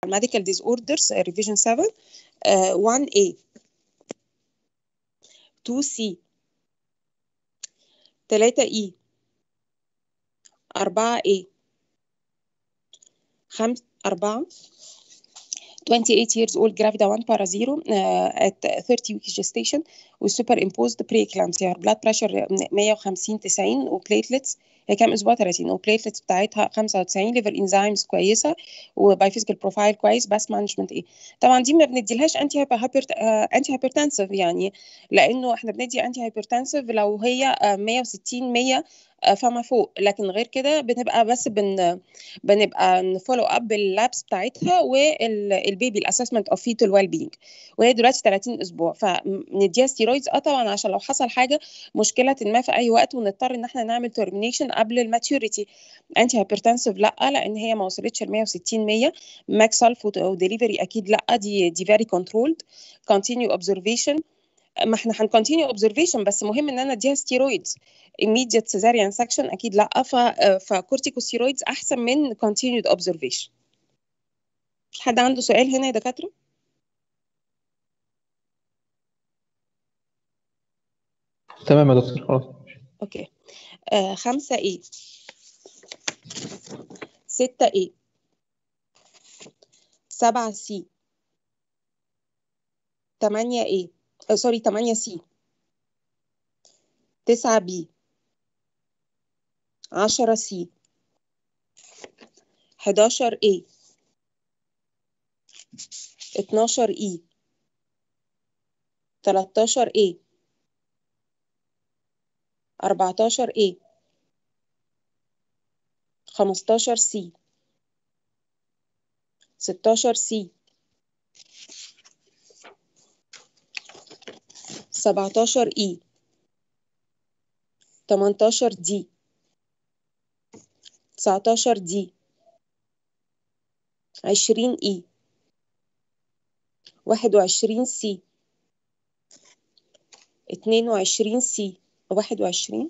الميديكال ديز اوردرز ريفيجن 7 1A 2C 3E 4A 5 4 28 years old gravida 1 para 0 uh, at 30 week gestation with superimposed preeclampsia blood pressure 150 90 وبليتلتس هي كام اسبوع 30 وبليتلتس بتاعتها 95 ليفر انزيمز كويسه وباي فيزيكال بروفايل كويس بس مانجمنت ايه طبعا دي ما بنديلهاش انتي هايبر انتي هايبرتنسيف يعني لانه احنا بندي انتي هايبرتنسيف لو هي 160 100 فما فوق لكن غير كده بنبقى بس بن بنبقى نفولو اب باللابس بتاعتها والبيبي الاسسمنت اوف فيتال ويل بينج وهي دلوقتي 30 اسبوع فنديها ستيرويدز اه طبعا عشان لو حصل حاجه مشكله ما في اي وقت ونضطر ان احنا نعمل ترمينيشن قبل الماتيوريتي انتي هايبرتنسيف لا لان هي ما وصلتش ل 160 100 ماكس سلف وديليفري اكيد لا دي دي فيري كنترولد كونتينيو اوبزرفيشن ما احنا هنكونتينيو اوبزرفيشن بس مهم ان انا اديها ستيرويدز immediate cesarean section اكيد لا ف فكورتيكوستيرويدز احسن من continued observation في حد عنده سؤال هنا يا دكاتره تمام يا دكتور خلاص اوكي آه خمسة ايه ستة ايه سبعة سي تمانية ايه آه سوري تمانية سي تسعة بي عشرة سي حداشر ايه اتناشر اي تلاتاشر ايه أربعتاشر ايه خمستاشر سي ستاشر سي سبعتاشر اي تمنتاشر دي تسعتاشر دي عشرين اي واحد وعشرين سي اتنين وعشرين سي واحد وعشرين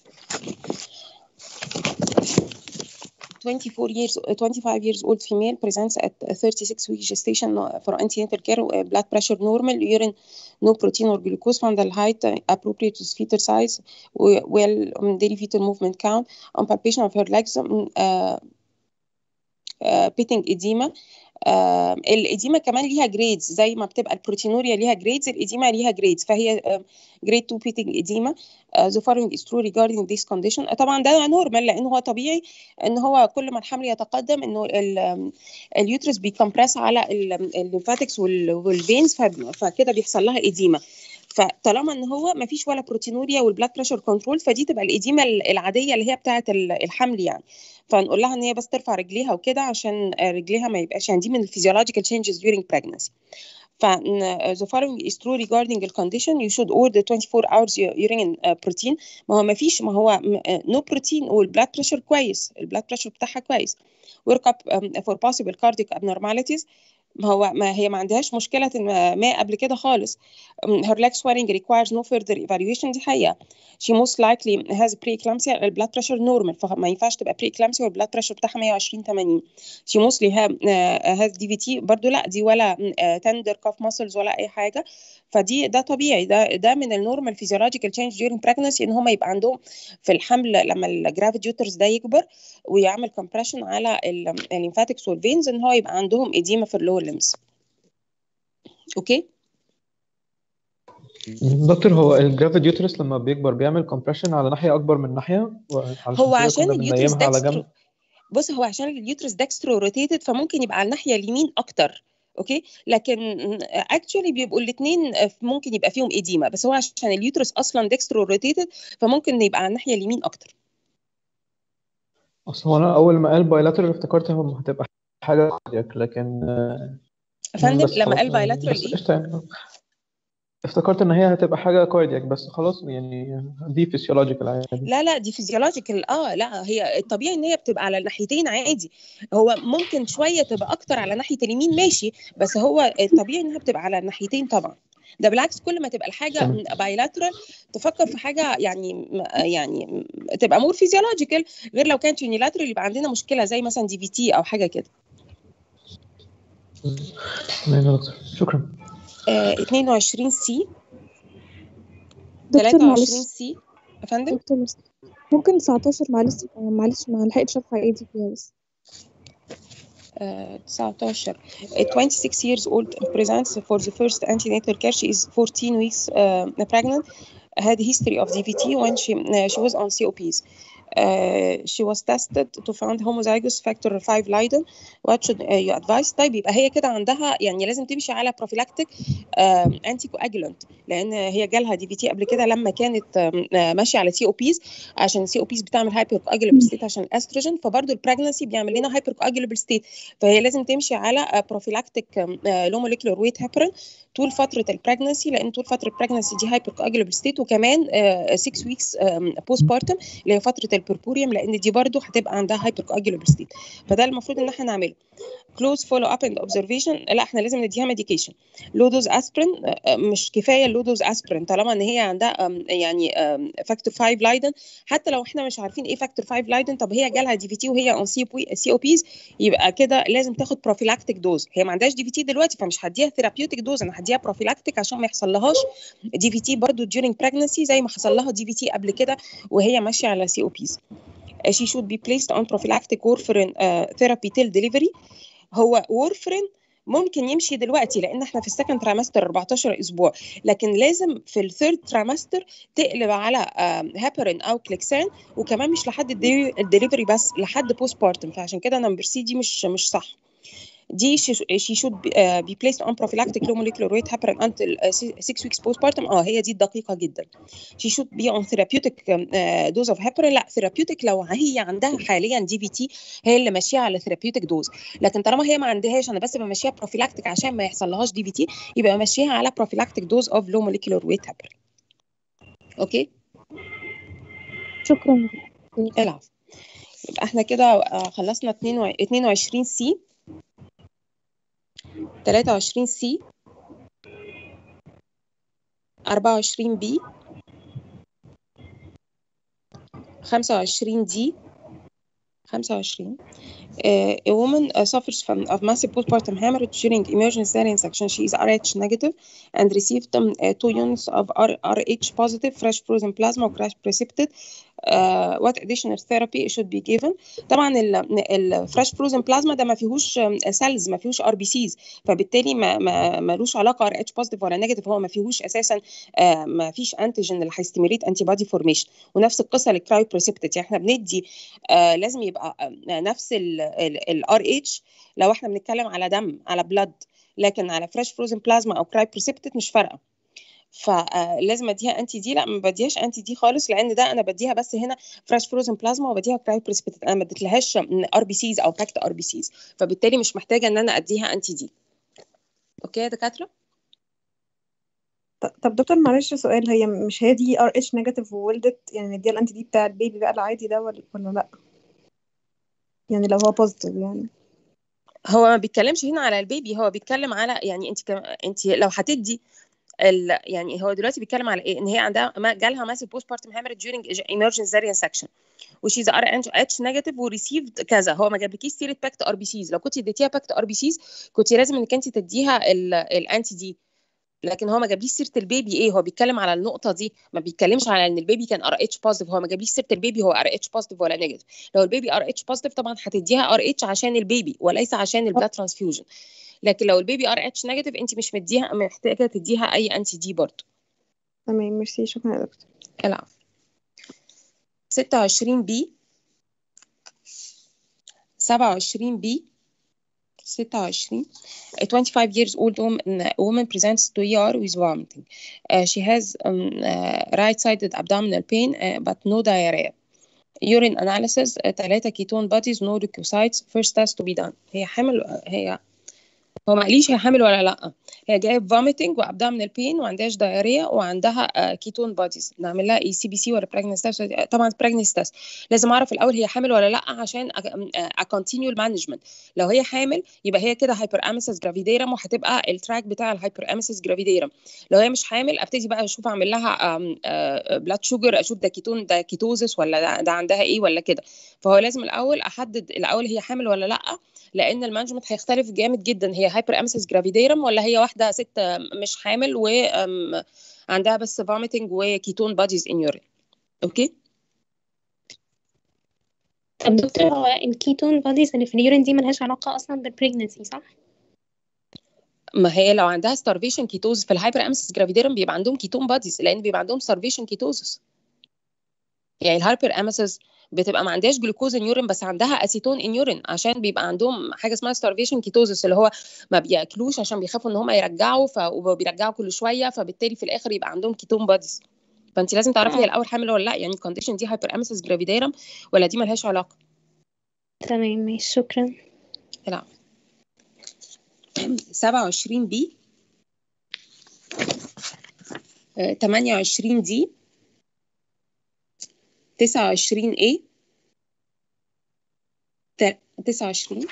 24 years 25 years old female presents at 36 week gestation for antenatal care blood pressure normal urine no protein or glucose fundal height appropriate to fetal size well daily fetal movement count on palpation of her legs uh, uh, pitting edema آه الإديمة كمان ليها جريدز زي ما بتبقى البروتينوريا ليها جريدز الإديمة ليها جريدز فهي جريد 2 بيتنج إديمة the following is true regarding this condition طبعا ده نورمال لأنه هو طبيعي إن هو كل ما الحمل يتقدم إنه اليوترس بيكمبرس على الليمفاتكس والفينز فكده بيحصل لها إديمة فطالما ان هو ما فيش ولا بروتينوريا والبلاد بريشر كنترول فدي تبقى الاديمه العاديه اللي هي بتاعه الحمل يعني فنقول لها ان هي بس ترفع رجليها وكده عشان رجليها ما يبقاش يعني دي من الفيزيولوجيكال changes during pregnancy ف the following is true regarding the condition you should order 24 hours urine protein ما هو ما فيش ما هو no protein والبلاد بريشر كويس البلاد بريشر بتاعها كويس work up for possible cardiac abnormalities ما هو ما هي ما عندهاش مشكله ما قبل كده خالص her leg swelling requires no further evaluation دي حقيقه she most likely has preeclampsia البلاد بريشر نورمال فما ينفعش تبقى preeclampsia والبلاد بريشر بتاعها 120 80 she mostly have uh, has DVT برضو لا دي ولا uh, tender cuff muscles ولا اي حاجه فدي ده طبيعي ده ده من النورمال physiological change during pregnancy ان هم يبقى عندهم في الحمل لما الجرافيد يوترس ده يكبر ويعمل compression على الليمفاتكس والفينز ان هو يبقى عندهم اديمه في اللور ليمز اوكي دكتور هو الجرافيد يوترس لما بيكبر بيعمل كومبريشن على ناحيه اكبر من ناحيه هو عشان اليوترس دكسترو بص هو عشان اليوترس دكسترو روتيتد فممكن يبقى على الناحيه اليمين اكتر اوكي لكن اكشولي بيبقوا الاثنين ممكن يبقى فيهم اديما بس هو عشان اليوترس اصلا دكسترو روتيتد فممكن يبقى على الناحيه اليمين اكتر اصل هو انا اول ما قال بايلاترال افتكرت هتبقى حاجه لكن فندم لما قال بايلاترال ايه افتكرت ان هي هتبقى حاجه كاردياك بس خلاص يعني دي فيسيولوجيكال عادي لا لا دي فيزيولوجيكال اه لا هي الطبيعي ان هي بتبقى على الناحيتين عادي هو ممكن شويه تبقى اكتر على ناحيه اليمين ماشي بس هو الطبيعي انها بتبقى على الناحيتين طبعا ده بالعكس كل ما تبقى الحاجه بايلاترال تفكر في حاجه يعني يعني تبقى مور فيزيولوجيكال غير لو كانت يونيلاترال يبقى عندنا مشكله زي مثلا دي في تي او حاجه كده تمام يا دكتور شكرا آه 22 سي دكتور 23 معلش سي يا فندم دكتور بس ممكن 19 معلش معلش ما لحقتش ارفع ايدي فيها بس uh, 19 uh, 26 years old presents for the first antenatal care she is 14 weeks uh, pregnant had history of DVT when she uh, she was on COPs uh, she was tested to find homozygous factor 5 Leiden what should uh, you advise طيب يبقى هي كده عندها يعني لازم تمشي على prophylactic انتي كواجولانت لان هي جالها دي في تي قبل كده لما كانت آم، آه، ماشيه على سي او بيز عشان السي او بيز بتعمل هايبر كواجولابل ستيت عشان الاستروجين فبرضه البريجنسي بيعمل لنا هايبر كواجولابل ستيت فهي لازم تمشي على بروفيلاكتيك لو موليكولر ويت هيبرين طول فتره البريجنسي لان طول فتره البريجنسي دي هايبر كواجولابل ستيت وكمان 6 ويكس بوست بارتم اللي هي فتره البربوريوم لان دي برضه هتبقى عندها هايبر كواجولابل ستيت فده المفروض ان احنا نعمله كلوز فولو اب اند اوبزرفيشن لا احنا لازم نديها ميديكيشن لو دوز اسبرين مش كفايه اللو دوز اسبرين طالما ان هي عندها أم، يعني فاكتور 5 لايدن حتى لو احنا مش عارفين ايه فاكتور 5 لايدن طب هي جالها دي في تي وهي اون سي او بيز يبقى كده لازم تاخد بروفيلاكتيك دوز هي ما عندهاش دي في تي دلوقتي فمش هديها ثيرابيوتيك دوز انا هديها بروفيلاكتيك عشان ما يحصل لهاش دي في تي برضه during pregnancy زي ما حصل لها دي في تي قبل كده وهي ماشيه على سي او بيز she should be placed on prophylactic warfarin uh, therapy till delivery هو وورفرين ممكن يمشي دلوقتي لان احنا في السكند تريمستر 14 اسبوع لكن لازم في الثيرد تريمستر تقلب على هابرين او كليكسان وكمان مش لحد الدليفري بس لحد بوست بارتم فعشان كده نمبر سي دي مش مش صح دي she, she should be, uh, be placed on prophylactic low molecular weight heparin until uh, 6 weeks postpartum اه هي دي الدقيقه جدا she should be on therapeutic um, uh, dose of heparin لا therapeutic لو هي عندها حاليا دي في تي هي اللي ماشيه على therapeutic dose لكن طالما هي ما عندهاش انا بس بمشيها prophylactic عشان ما يحصل لهاش دي في تي يبقى ماشيها على prophylactic dose of low molecular weight heparin اوكي شكرا العفو يبقى احنا كده آه، خلصنا 22 سي 23 سي 24 بي 25 دي 25 Uh, a woman uh, suffers from of massive postpartum hemorrhage during emergency cesarean section. She is RH negative and received um, uh, two units of R RH positive fresh frozen plasma or crash precipitate. Uh, what additional therapy should be given؟ طبعا الفريش فروزن بلازما ده ما فيهوش سيلز ما فيهوش ار بي سيز فبالتالي ما ما ملوش علاقه ار اتش بوزيتيف ولا نيجاتيف هو ما فيهوش اساسا آه، ما فيش انتيجين اللي هيستيميليت انتي بودي فورميشن ونفس القصه للكرايو بريسبتت يعني احنا بندي آه، لازم يبقى آه، نفس الار اتش لو احنا بنتكلم على دم على بلاد لكن على فريش فروزن بلازما او كرايو بريسبتت مش فارقه فلازم اديها انتي دي لا ما بديهاش انتي دي خالص لان ده انا بديها بس هنا فريش فروزن بلازما وبديها كرايو بريسبتت انا ما اديتلهاش ار بي سيز او باكت ار بي سيز فبالتالي مش محتاجه ان انا اديها انتي دي اوكي يا دكاتره ط- طب دكتور معلش سؤال هي مش هي دي ار اتش نيجاتيف وولدت يعني نديها الانتي دي بتاع البيبي بقى العادي ده ولا ولا لا يعني لو هو بوزيتيف يعني هو ما بيتكلمش هنا على البيبي هو بيتكلم على يعني انت كم... انت لو هتدي ال... يعني هو دلوقتي بيتكلم على ايه ان هي عندها ما جالها ماسيف بوست بارتم هامرج during emergency cesarean section وشيز ار اتش نيجاتيف وريسيفد كذا هو ما جابلكيش سيره باكت ار بي سيز لو كنت اديتيها باكت ار بي سيز كنت لازم انك انت تديها ال... الانتي دي لكن هو ما جابليش سيره البيبي ايه هو بيتكلم على النقطه دي ما بيتكلمش على ان البيبي كان ار اتش بوزيتيف هو ما جابليش سيره البيبي هو ار اتش بوزيتيف ولا نيجاتيف لو البيبي ار اتش بوزيتيف طبعا هتديها ار اتش عشان البيبي وليس عشان البلاد ترانسفيوجن لكن لو البيبي ار اتش نيجاتيف انت مش مديها محتاجه تديها اي انتي دي برضه تمام ميرسي شكرا يا دكتور العفو 26 بي 27 بي 26 a 25 years old woman, woman presents to ER with vomiting. Uh, she has um, uh, right-sided abdominal pain uh, but no diarrhea. Urine analysis uh, 3 ketone bodies no leukocytes first test to be done. هي حامل هي هو ما قاليش هي حامل ولا لا هي جايه فوميتنج وابدومينال بين وما عندهاش دايريا وعندها كيتون بوديز نعمل لها اي سي بي سي ولا براجنس تيست طبعا براجنس تيست لازم اعرف الاول هي حامل ولا لا عشان اكونتينيو المانجمنت لو هي حامل يبقى هي كده هايبر اميسس جرافيديرم وهتبقى التراك بتاع الهايبر اميسس جرافيديرم لو هي مش حامل ابتدي بقى اشوف اعمل لها بلاد شوجر اشوف ده كيتون ده كيتوزس ولا ده, ده عندها ايه ولا كده فهو لازم الاول احدد الاول هي حامل ولا لا لان المانجمنت هيختلف جامد جدا هي هي هايبر امسس جرافيديرم ولا هي واحده ست مش حامل وعندها بس فوميتنج وكيتون باديز ان يورين اوكي طب دكتور هو الكيتون بوديز اللي في اليورين دي ملهاش علاقة أصلا بالبريجنسي صح؟ ما هي لو عندها starvation كيتوز في الهايبر امسس جرافيديرم بيبقى عندهم كيتون باديز لان بيبقى عندهم starvation كيتوزس يعني الهايبر امسس بتبقى ما عندهاش جلوكوز ان يورين بس عندها اسيتون ان يورين عشان بيبقى عندهم حاجه اسمها starvation كيتوزس اللي هو ما بياكلوش عشان بيخافوا ان هم يرجعوا ف... وبيرجعوا كل شويه فبالتالي في الاخر يبقى عندهم كيتون باديز فانت لازم تعرفي هي الاول حامل ولا لا يعني الكونديشن دي هايبر امسس جرافيديرم ولا دي ملهاش علاقه تمام ماشي شكرا لا 27 بي 28 دي 29 اي 29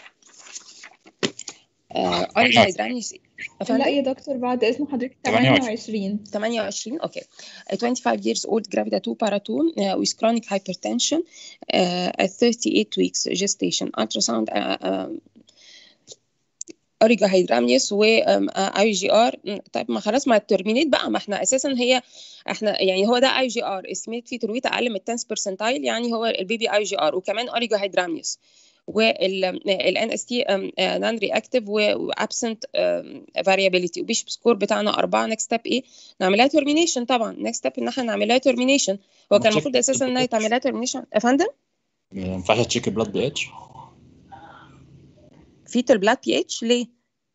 اوريجن هيدرانيس لا يا دكتور بعد اسم حضرتك 28 28 اوكي 25 years old gravida 2 para 2 uh, with chronic hypertension uh, at 38 weeks gestation ultrasound uh, um, اوريجا هيدرامنيس و اي جي ار طيب ما خلاص ما الترمينيت بقى ما احنا اساسا هي احنا يعني هو ده اي جي ار اسميت في ترويت اقل من 10 برسنتايل يعني هو البيبي اي جي ار وكمان اوريجا هيدرامنيس والان اس تي نان رياكتيف وابسنت فاريابيليتي وبيش سكور بتاعنا أربعة نكست ستيب ايه نعملها ترمينيشن طبعا نكست ستيب ان احنا نعملها ترمينيشن هو كان المفروض اساسا انها يتعمل لها ترمينيشن يا فندم ما ينفعش تشيك بلاد بي اتش فيتال بلاد بي اتش ليه؟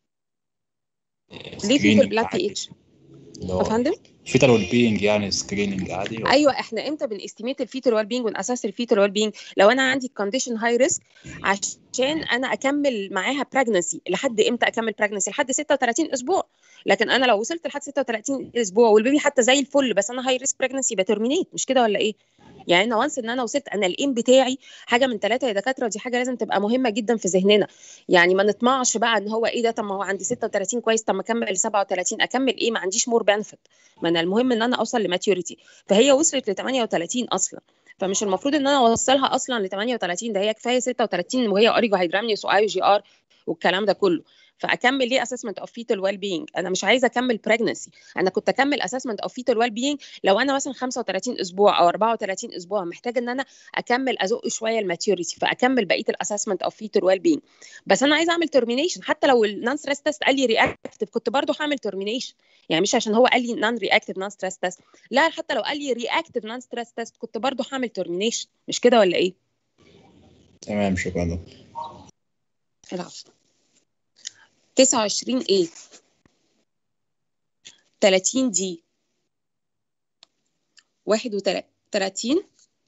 ليه فيتال بلاد بي اتش؟ يا فندم؟ فيتال ويل بينج يعني سكريننج عادي ايوه احنا امتى بنستيميت الفيتال ويل بينج وناسس الفيتال ويل بينج لو انا عندي كونديشن هاي ريسك عشان انا اكمل معاها براجنسي لحد امتى اكمل براجنسي لحد 36 اسبوع لكن انا لو وصلت لحد 36 اسبوع والبيبي حتى زي الفل بس انا هاي ريسك براجنسي بترمينيت مش كده ولا ايه يعني انا وانس ان انا وصلت انا الايم بتاعي حاجه من ثلاثه يا دكاتره دي حاجه لازم تبقى مهمه جدا في ذهننا يعني ما نطمعش بقى ان هو ايه ده طب ما هو عندي 36 كويس طب ما اكمل ل 37 اكمل ايه ما عنديش مور بنفيت ما انا المهم ان انا اوصل لماتيوريتي فهي وصلت ل 38 اصلا فمش المفروض ان انا اوصلها اصلا ل 38 ده هي كفايه 36 وهي اوريجو هيدرامنيوس واي جي ار والكلام ده كله فاكمل ليه اسسمنت اوف فيتال ويل بينج انا مش عايزه اكمل بريجنسي انا كنت اكمل اسسمنت اوف فيتال ويل بينج لو انا مثلا 35 اسبوع او 34 اسبوع محتاجه ان انا اكمل ازق شويه الماتيوريتي فاكمل بقيه الاسسمنت اوف فيتال ويل بينج بس انا عايزه اعمل ترمينيشن حتى لو النون ستريس تيست قال لي رياكتيف كنت برضه هعمل ترمينيشن يعني مش عشان هو قال لي نون رياكتيف نون ستريس تيست لا حتى لو قال لي رياكتيف نون ستريس تيست كنت برضه هعمل ترمينيشن مش كده ولا ايه تمام شكرا العفو 29 A 30 D 31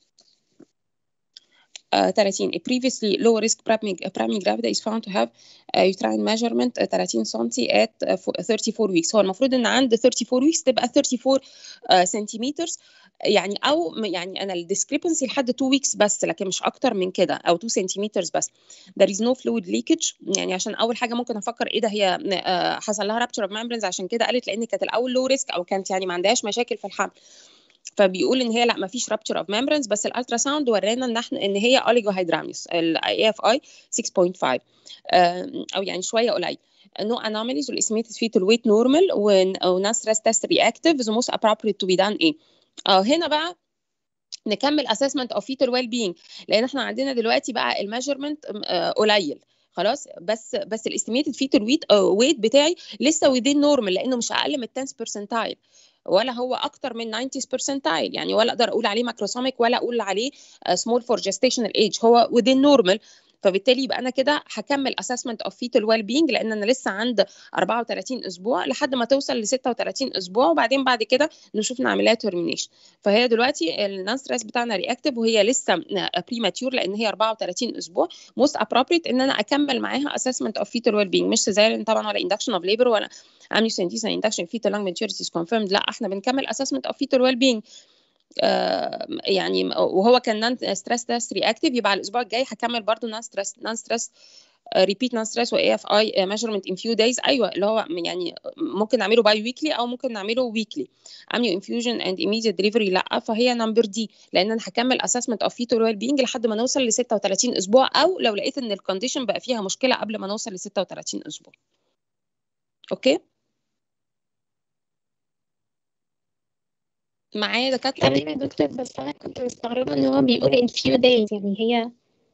uh, 30 a previously low risk primary, primary gravida is found to have a uterine measurement uh, 30 سم at uh, 34 weeks هو المفروض ان عند 34 weeks تبقى 34 uh, سنتيمتر يعني او يعني انا الديسكريبنسي لحد 2 weeks بس لكن مش اكتر من كده او 2 سنتيمتر بس there is no fluid leakage يعني عشان اول حاجه ممكن افكر ايه ده هي uh, حصل لها rupture of membranes عشان كده قالت لان كانت الاول low risk او كانت يعني ما عندهاش مشاكل في الحمل فبيقول ان هي لا ما فيش رابتشر اوف ميمبرنز بس الالترا ساوند ورانا ان احنا ان هي اوليجو هيدراميوس الاي اف اي 6.5 او يعني شويه قليل no anomalies والestimated fetal weight normal و non stress test reactive the most appropriate to be done ايه اه هنا بقى نكمل assessment of fetal well being لان احنا عندنا دلوقتي بقى الميجرمنت قليل خلاص بس بس الاستيميتد فيتال ويت ويت بتاعي لسه within نورمال لانه مش اقل من 10 برسنتايل ولا هو اكتر من 90 برسنتايل يعني ولا اقدر اقول عليه ماكروسوميك ولا اقول عليه سمول فور جيستيشنال ايج هو within نورمال فبالتالي يبقى انا كده هكمل اسسمنت اوف فيتال ويل بينج لان انا لسه عند 34 اسبوع لحد ما توصل ل 36 اسبوع وبعدين بعد كده نشوف نعمل لها ترمينيشن فهي دلوقتي النون ستريس بتاعنا رياكتيف وهي لسه بري ماتيور لان هي 34 اسبوع موست ابروبريت ان انا اكمل معاها اسسمنت اوف فيتال ويل بينج مش سيزاريان طبعا ولا اندكشن اوف ليبر ولا امنيوسنتيز اندكشن فيتال لانج ماتيوريتي كونفيرمد لا احنا بنكمل اسسمنت اوف فيتال ويل بينج آه يعني وهو كان نان ستريس تيست رياكتيف يبقى على الاسبوع الجاي هكمل برضو نان ستريس نان ستريس ريبيت نان ستريس واي اف اي ميجرمنت ان فيو دايز ايوه اللي هو يعني ممكن نعمله باي ويكلي او ممكن نعمله ويكلي امنيو انفيوجن اند ايميديت ديليفري لا فهي نمبر دي لان انا هكمل اسسمنت اوف فيتال ويل بينج لحد ما نوصل ل 36 اسبوع او لو لقيت ان الكونديشن بقى فيها مشكله قبل ما نوصل ل 36 اسبوع اوكي معايا دكاتره تمام يا دكتور بس انا كنت مستغربة ان هو بيقول in few days يعني هي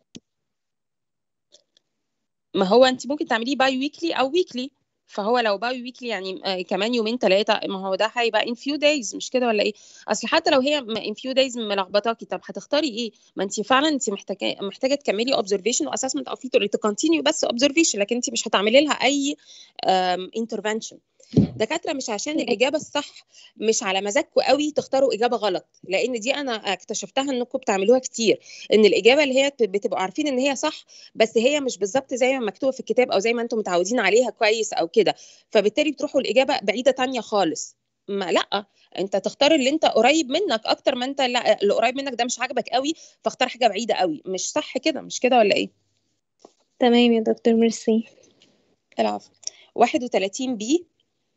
ما هو انت ممكن تعمليه باي ويكلي او ويكلي فهو لو باي ويكلي يعني آه، كمان يومين ثلاثه ما هو ده هيبقى ان فيو دايز مش كده ولا ايه اصل حتى لو هي ان فيو دايز ملخبطاكي طب هتختاري ايه ما انت فعلا انت محتاجه محتاجه تكملي اوبزرفيشن واسسمنت او فيتور تكونتينيو بس اوبزرفيشن لكن انت مش هتعملي لها اي انترفنشن دكاتره مش عشان الاجابه الصح مش على مزاجكم قوي تختاروا اجابه غلط لان دي انا اكتشفتها انكم بتعملوها كتير ان الاجابه اللي هي بتبقوا عارفين ان هي صح بس هي مش بالظبط زي ما مكتوبه في الكتاب او زي ما انتم متعودين عليها كويس او كده فبالتالي بتروحوا الاجابه بعيده تانية خالص ما لا انت تختار اللي انت قريب منك اكتر ما انت لا اللي قريب منك ده مش عاجبك قوي فاختار حاجه بعيده قوي مش صح كده مش كده ولا ايه تمام يا دكتور ميرسي العفو 31 بي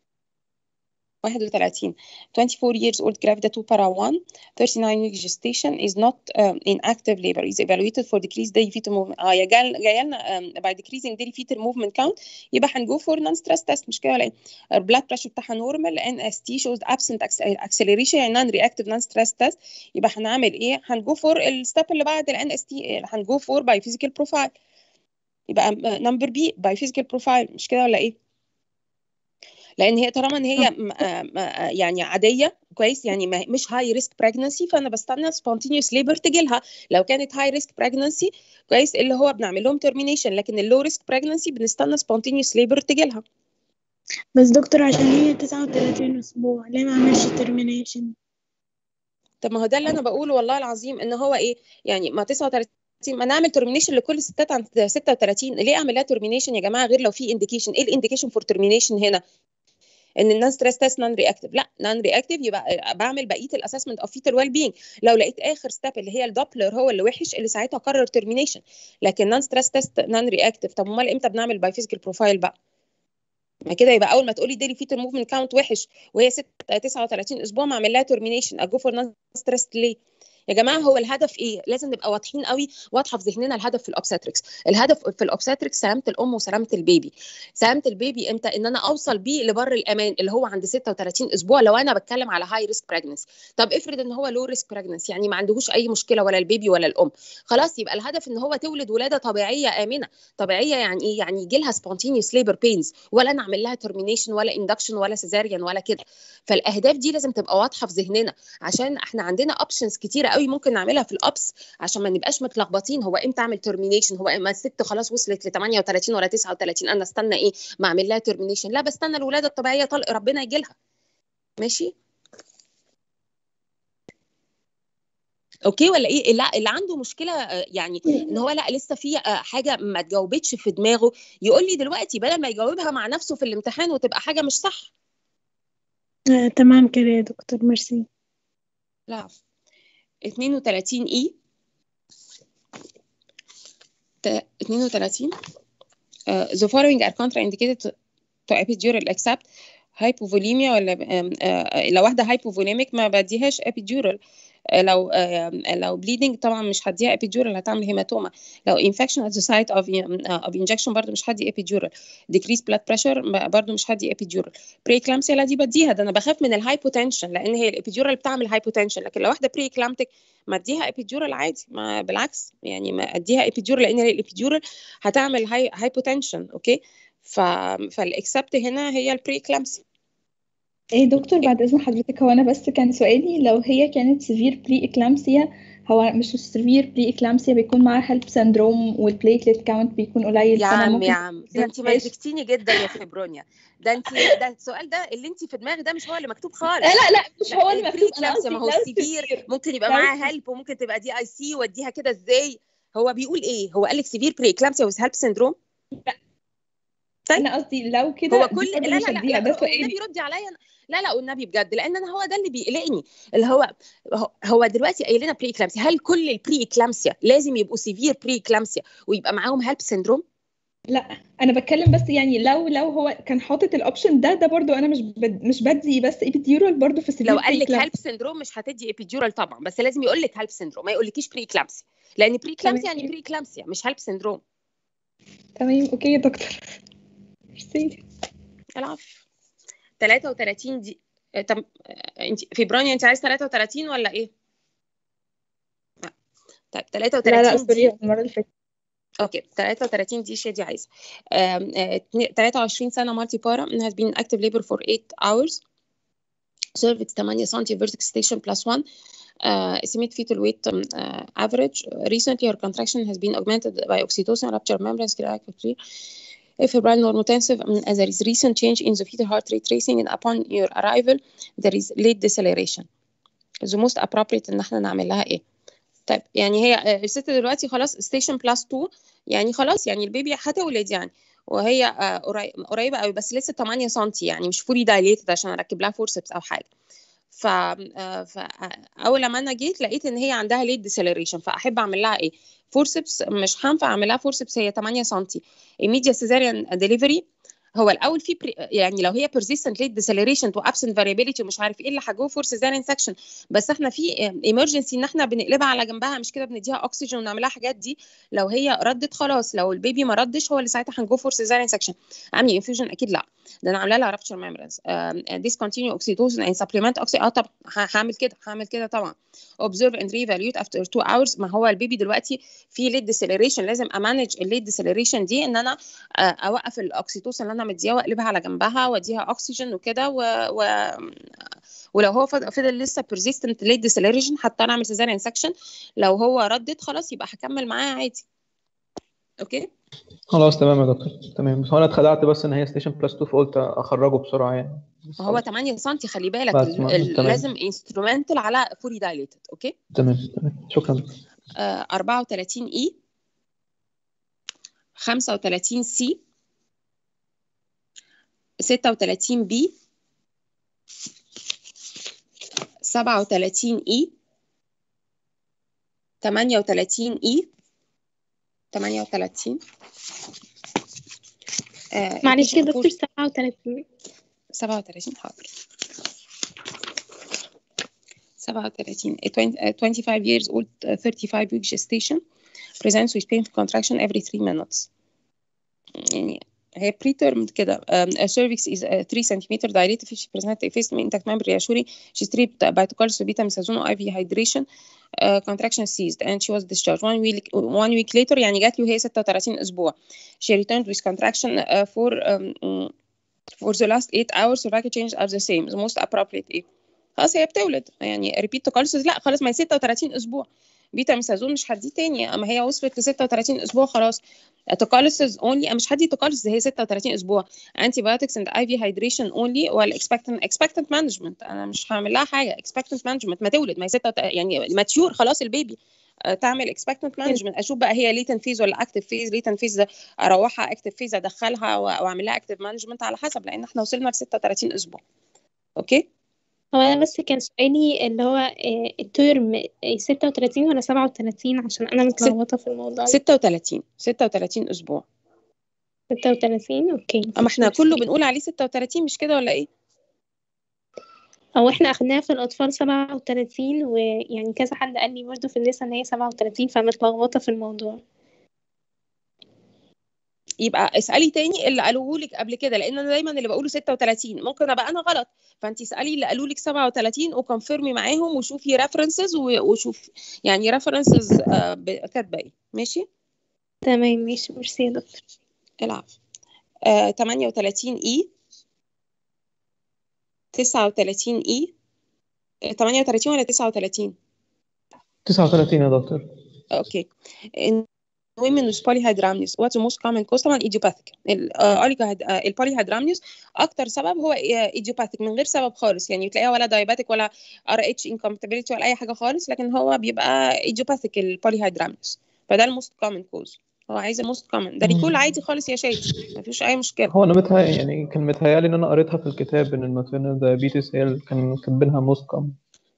31 24 years old gravida 2 para 1 39 week gestation is not um, in active labor is evaluated for decreased daily fetal movement اه يا جاي جاي لنا um, by decreasing daily fetal movement count يبقى هنجو for non stress test مش كده ولا ايه البلاد بريشر بتاعها نورمال ان اس تي shows absent acceleration يعني non reactive non stress test يبقى هنعمل ايه هنجو for الستيب اللي بعد الان اس تي هنجو for by physical profile يبقى نمبر بي by physical profile مش كده ولا ايه لان هي طالما ان هي م- م- يعني عاديه كويس يعني ما- مش هاي ريسك بريجنسي فانا بستنى سبونتينيوس ليبر تجي لها لو كانت هاي ريسك بريجنسي كويس اللي هو بنعمل لهم ترمينيشن لكن اللو ريسك بريجنسي بنستنى سبونتينيوس ليبر تجي لها بس دكتور عشان هي تسعة وتلاتين أسبوع ليه ما عملش ترمينيشن طب ما هو ده اللي انا بقوله والله العظيم ان هو ايه يعني ما 39 ما نعمل ترمينيشن لكل الستات عند 36 ليه اعمل لها ترمينيشن يا جماعه غير لو في انديكيشن ايه الانديكيشن فور ترمينيشن هنا ان النون ستريس تيست نون رياكتيف لا نون رياكتيف يبقى بعمل بقيه الاسسمنت اوف فيتال ويل بينج لو لقيت اخر ستيب اللي هي الدوبلر هو اللي وحش اللي ساعتها قرر ترمينيشن لكن نون ستريس تيست نون رياكتيف طب امال امتى بنعمل باي فيزيكال بروفايل بقى ما كده يبقى اول ما تقولي ديلي فيتال موفمنت كاونت وحش وهي 6 39 اسبوع ما اعمل لها ترمينيشن اجو فور نون ستريس ليه يا جماعه هو الهدف ايه لازم نبقى واضحين قوي واضحه في ذهننا الهدف في الاوبستريكس الهدف في الاوبستريكس سلامه الام وسلامه البيبي سلامه البيبي امتى ان انا اوصل بيه لبر الامان اللي هو عند 36 اسبوع لو انا بتكلم على هاي ريسك بريجنسي طب افرض ان هو لو ريسك بريجنسي يعني ما عندهوش اي مشكله ولا البيبي ولا الام خلاص يبقى الهدف ان هو تولد ولاده طبيعيه امنه طبيعيه يعني ايه يعني يجي لها سبونتينيوس ليبر بينز ولا نعمل لها ترمينيشن ولا اندكشن ولا سيزاريان ولا كده فالاهداف دي لازم تبقى واضحه في ذهننا عشان احنا عندنا اوبشنز كتيره قوي ممكن نعملها في الابس عشان ما نبقاش متلخبطين هو امتى اعمل ترمينيشن هو ما الست خلاص وصلت ل 38 ولا 39 انا استنى ايه ما اعمل لها ترمينيشن لا بستنى الولاده الطبيعيه طلق ربنا يجي لها ماشي اوكي ولا ايه لا اللي عنده مشكله آه، يعني ان هو لا لسه في آه، حاجه ما اتجاوبتش في دماغه يقول لي دلوقتي بدل ما يجاوبها مع نفسه في الامتحان وتبقى حاجه مش صح آه، تمام كده يا دكتور ميرسي لا 32 اي 32 uh, the following are contraindicated to, to epidural except hypovolemia ولا um, uh, لو واحده hypovolemic ما بديهاش epidural uh, لو uh, لو bleeding طبعا مش هديها epidural هتعمل هيماتوما لو infection at the site of uh, of injection برضه مش هدي epidural decrease blood pressure برضه مش هدي epidural preeclampsia لا دي بديها ده انا بخاف من الهايبوتنشن لان هي الابيديورال بتعمل هايبوتنشن لكن لو واحده بري كلامتك ما اديها ابيديورال عادي ما بالعكس يعني ما اديها ابيديورال لان الابيديورال هتعمل هاي هايبوتنشن اوكي ف فالاكسبت هنا هي البري كلامسي ايه دكتور بعد اذن حضرتك هو انا بس كان سؤالي لو هي كانت سيفير بري اكلامسيا هو مش سيفير بري اكلامسيا بيكون معاها هيلب سندروم والبليتلت كاونت بيكون قليل يا فانا عم ممكن يا عم ده انت ماشي. مزجتيني جدا يا فبرونيا ده انت ده السؤال ده اللي انت في دماغك ده مش هو اللي مكتوب خالص لا لا لا مش هو اللي البري مكتوب انا كلامسيا قصدي ما هو لو السيفير سيفير ممكن يبقى لو معاها سيفير. هيلب وممكن تبقى دي اي سي واديها كده ازاي هو بيقول ايه هو قال لك سيفير بري كلامسيا ويز هيلب سندروم طيب. انا قصدي لو كده هو دي كل برضه لا مش لا لا, هديها لا ده سؤالي والنبي ردي عليا لا لا والنبي بجد لان انا هو ده اللي بيقلقني اللي هو هو- هو دلوقتي قايل لنا بري اكلامسيا هل كل البري اكلامسيا لازم يبقوا سيفير بري اكلامسيا ويبقى معاهم هيلب سندروم لا انا بتكلم بس يعني لو لو هو كان حاطط الاوبشن ده ده برضو انا مش بد مش بدي بس ايبيديورال برضو في السيفير لو قال لك هيلب سندروم مش هتدي ايبيديورال طبعا بس لازم يقول لك هيلب سندروم ما يقولكيش بري اكلامسيا لان بري اكلامسيا يعني بري اكلامسيا مش هيلب سندروم تمام اوكي يا دكتور ميرسي العب 33 دي آه، طب آه، انت فيبرانيا انت عايز 33 ولا ايه؟ لا. طيب لا لا 33 دي سوري المرة اللي فاتت اوكي 33 دي شادي عايزه آم، آه، اتنين- 23 سنه مالتي بارا has been in active labor for 8 hours cervix 8 سم vertex station plus 1 uh, estimate fetal weight um, uh, average recently her contraction has been augmented by oxytocin rupture membrane sclerotacty febrile normotensive um, as there is recent change in the fetal heart rate tracing and upon your arrival there is late deceleration the most appropriate ان احنا نعمل لها ايه طيب يعني هي آه، الست دلوقتي خلاص ستيشن بلس 2 يعني خلاص يعني البيبي هتولد يعني وهي آه، قري- قريبه قوي بس لسه 8 سم يعني مش فولي دايليتد عشان اركب لها فورسبس او حاجه ف آه، ف آه، اول لما انا جيت لقيت ان هي عندها ليت ديسيلريشن فاحب اعمل لها ايه فورسبس مش هينفع اعمل لها فورسبس هي 8 سم immediate cesarean delivery هو الاول في بري يعني لو هي persistent late deceleration to absent variability ومش عارف ايه اللي هجوه فور cesarean section بس احنا في emergency ان احنا بنقلبها على جنبها مش كده بنديها اكسجين ونعملها حاجات دي لو هي ردت خلاص لو البيبي ما ردش هو اللي ساعتها هنجو فور cesarean section عامل انفيوجن اكيد لا ده انا عامله لها rupture membranes uh, discontinue oxytocin and supplement oxy اه طبعا ه- هعمل كده هعمل كده طبعا observe and reevaluate after 2 hours ما هو البيبي دلوقتي في late deceleration لازم امانج الليت deceleration دي ان انا آه، اوقف الاكسيتوسين اللي انا مديها واقلبها على جنبها واديها اكسجين وكده و... و... ولو هو فضل, فضل لسه persistent late deceleration هضطر اعمل cesarean section لو هو ردت خلاص يبقى هكمل معاه عادي اوكي خلاص تمام يا دكتور تمام بس هو انا اتخدعت بس ان هي ستيشن بلس 2 فقلت اخرجه بسرعه يعني بس هو خلاص 8 سم خلي بالك بس ال... ما- ال... تمام. لازم انسترومنتال على فولي دايليتد اوكي تمام تمام شكرا دكتور آه 34 اي 35 سي 36 بي 37 اي 38 اي 38 آه معلش يا البيشنت دكتور 37 37 حاضر 37 a 20 a 25 years old uh, 35 week gestation presents with painful contraction every 3 minutes يعني هي preterm كده um, a cervix is uh, 3 cm dilated she presents a face intact member reassuring she's treated by tocolis beta methazone IV hydration uh, contraction ceased and she was discharged one week one week later يعني جات لي وهي 36 اسبوع she returned with contraction uh, for um, mm, for the last 8 hours cervical changes are the same the most appropriate ايه خلاص هي بتولد يعني repeat tocolysis لا خلاص ما هي 36 اسبوع بيتا ميثازون مش هديه تاني اما هي وصلت ل 36 اسبوع خلاص توكاليسز اونلي مش هدي توكاليسز هي 36 اسبوع انتي بايوتكس اند اي في هيدريشن اونلي ولا اكسبكتنت اكسبكتنت مانجمنت انا مش هعمل لها حاجه اكسبكتنت مانجمنت ما تولد ما هي 6 يعني ماتيور خلاص البيبي آه، تعمل اكسبكتنت مانجمنت اشوف بقى هي ليتن فيز ولا اكتف فيز ليتن فيز اروحها اكتف فيز ادخلها و- واعمل لها اكتف مانجمنت على حسب لان احنا وصلنا ل 36 اسبوع اوكي هو انا بس كان سؤالي اللي هو آه، الترم آه، 36 ولا 37 عشان انا متلخبطه في الموضوع ده 36 36 اسبوع 36 اوكي اما احنا ماشي، كله ميرسي. بنقول عليه 36 مش كده ولا ايه او احنا اخدناها في الاطفال 37 ويعني كذا حد قال لي برضه في النساء ان هي 37 فمتلخبطه في الموضوع يبقى اسالي تاني اللي قالوه لك قبل كده لان انا دايما اللي بقوله 36 ممكن ابقى انا غلط فانت اسالي اللي قالوا لك 37 وكونفيرمي معاهم وشوفي ريفرنسز وشوفي يعني ريفرنسز كاتبه ايه ماشي تمام ماشي ميرسي يا دكتور العفو آه 38 اي 39 اي 38 ولا 39 39 يا دكتور اوكي in women with polyhydramnios what's the most common cause طبعا idiopathic ال- آه، oligohyd- آه، البوليهيدرامنيوس اكتر سبب هو idiopathic من غير سبب خالص يعني تلاقيها ولا diabetic ولا ار اتش incompatibility ولا اي حاجه خالص لكن هو بيبقى idiopathic البوليهيدرامنيوس فده الموست common cause هو عايز الموست common ده ريكول عادي خالص يا شادي مفيش اي مشكله هو انا متهيأ يعني كان متهيألي ان انا قريتها في الكتاب ان الماتيرنال دايابيتس هي اللي كان كاتبينها موست كومن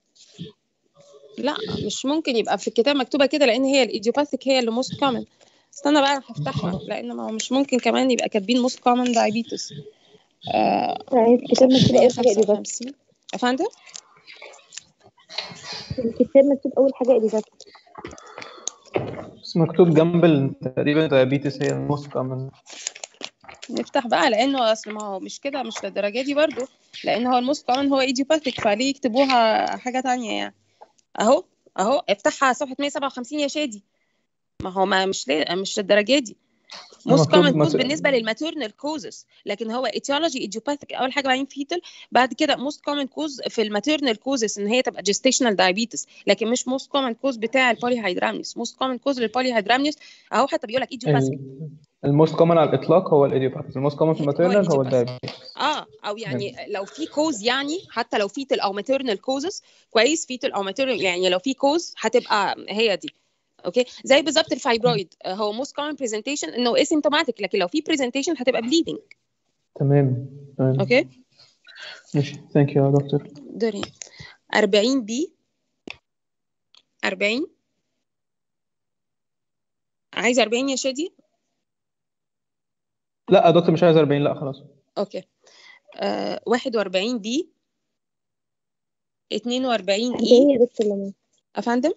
لا مش ممكن يبقى في الكتاب مكتوبه كده لان هي الايديوباثيك هي اللي موست كومن استنى بقى انا هفتحها لان ما هو مش ممكن كمان يبقى كاتبين موست كومن دايابيتس آه الكتاب مكتوب أول حاجة إجابات 55 افندم الكتاب مكتوب أول حاجة إجابات بس مكتوب جنب ال- تقريبا دايابيتس هي الموست كومن نفتح بقى لانه اصل ما هو مش كده مش للدرجه دي برضو لان هو الموست كومن هو ايديوباثيك فليه يكتبوها حاجه تانية يعني اهو اهو افتحها صفحه 157 يا شادي ما هو ما مش ليه مش للدرجه دي موست مطلوب كومن كوز مس- بالنسبه للماتيرنال كوزز لكن هو اتيولوجي ايديوباثيك اول حاجه بعدين فيتال بعد كده موست كومن كوز في الماتيرنال كوزز ان هي تبقى جيستيشنال دايابيتس لكن مش موست كومن كوز بتاع البولي هيدرامنيوس موست كومن كوز للبولي هيدرامنيوس اهو حتى بيقول لك ايديوباثيك الموست كومن على الاطلاق هو الايديوباثيس الموست كومن في هو الماتيرنال هو الايديوباثيك الدايابيتس اه او يعني لو في كوز يعني حتى لو فيتال او ماتيرنال كوزز كويس فيتال او ماتيرنال يعني لو في كوز هتبقى هي دي اوكي زي بالظبط الفايبرويد آه، هو موست كومن برزنتيشن انه اسيمتوماتيك لكن لو في برزنتيشن هتبقى بليدنج تمام تمام اوكي ماشي ثانك يو يا دكتور دوري 40 بي 40 عايز 40 يا شادي لا يا دكتور مش عايز 40 لا خلاص اوكي آه 41 بي 42 40 اي يا دكتور لما افندم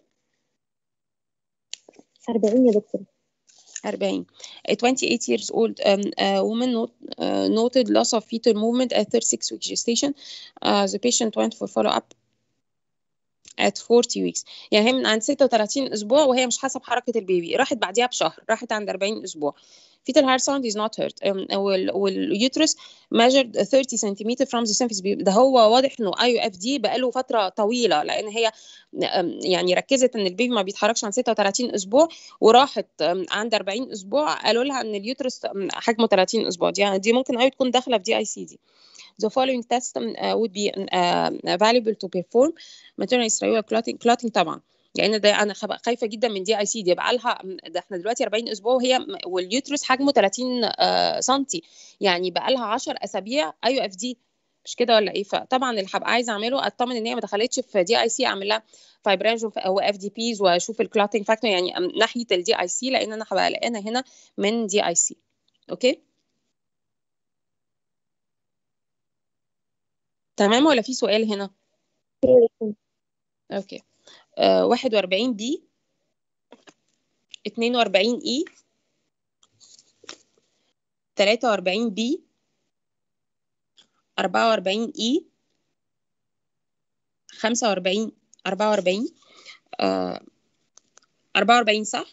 40 يا دكتور 40 A 28 years old um, uh, woman not, uh, noted loss of fetal movement at 36 week gestation. Uh, the patient went for follow up at 40 weeks يعني هي من عند 36 اسبوع وهي مش حاسه بحركه البيبي راحت بعديها بشهر راحت عند 40 اسبوع fetal heart sound is not heard um, وال واليوترس measured 30 cm from the symphysis ده هو واضح انه اي اف دي بقاله فتره طويله لان هي um, يعني ركزت ان البيبي ما بيتحركش عن 36 اسبوع وراحت um, عند 40 اسبوع قالوا لها ان اليوترس um, حجمه 30 اسبوع دي دي ممكن قوي تكون داخله في دي اي سي دي The following tests um, uh, would be uh, valuable to perform maternal extracellular clotting clotting طبعا لان ده انا خب- خايفه جدا من دي اي سي دي بقى لها ده احنا دلوقتي 40 اسبوع وهي م- واليوترس حجمه 30 آه، سنتي يعني بقى لها 10 اسابيع ايو اف دي مش كده ولا ايه فطبعا اللي هبقى عايزه اعمله اطمن ان هي ما دخلتش في دي اي سي اعمل لها فايبرانجون او اف دي بيز واشوف الكلوتنج فاكتور يعني أم- ناحيه الدي اي سي لان انا هبقى قلقانه هنا من دي اي سي اوكي تمام ولا في سؤال هنا اوكي آه 41 بي 42 اي 43 بي 44 اي 45 44 آه 44 صح؟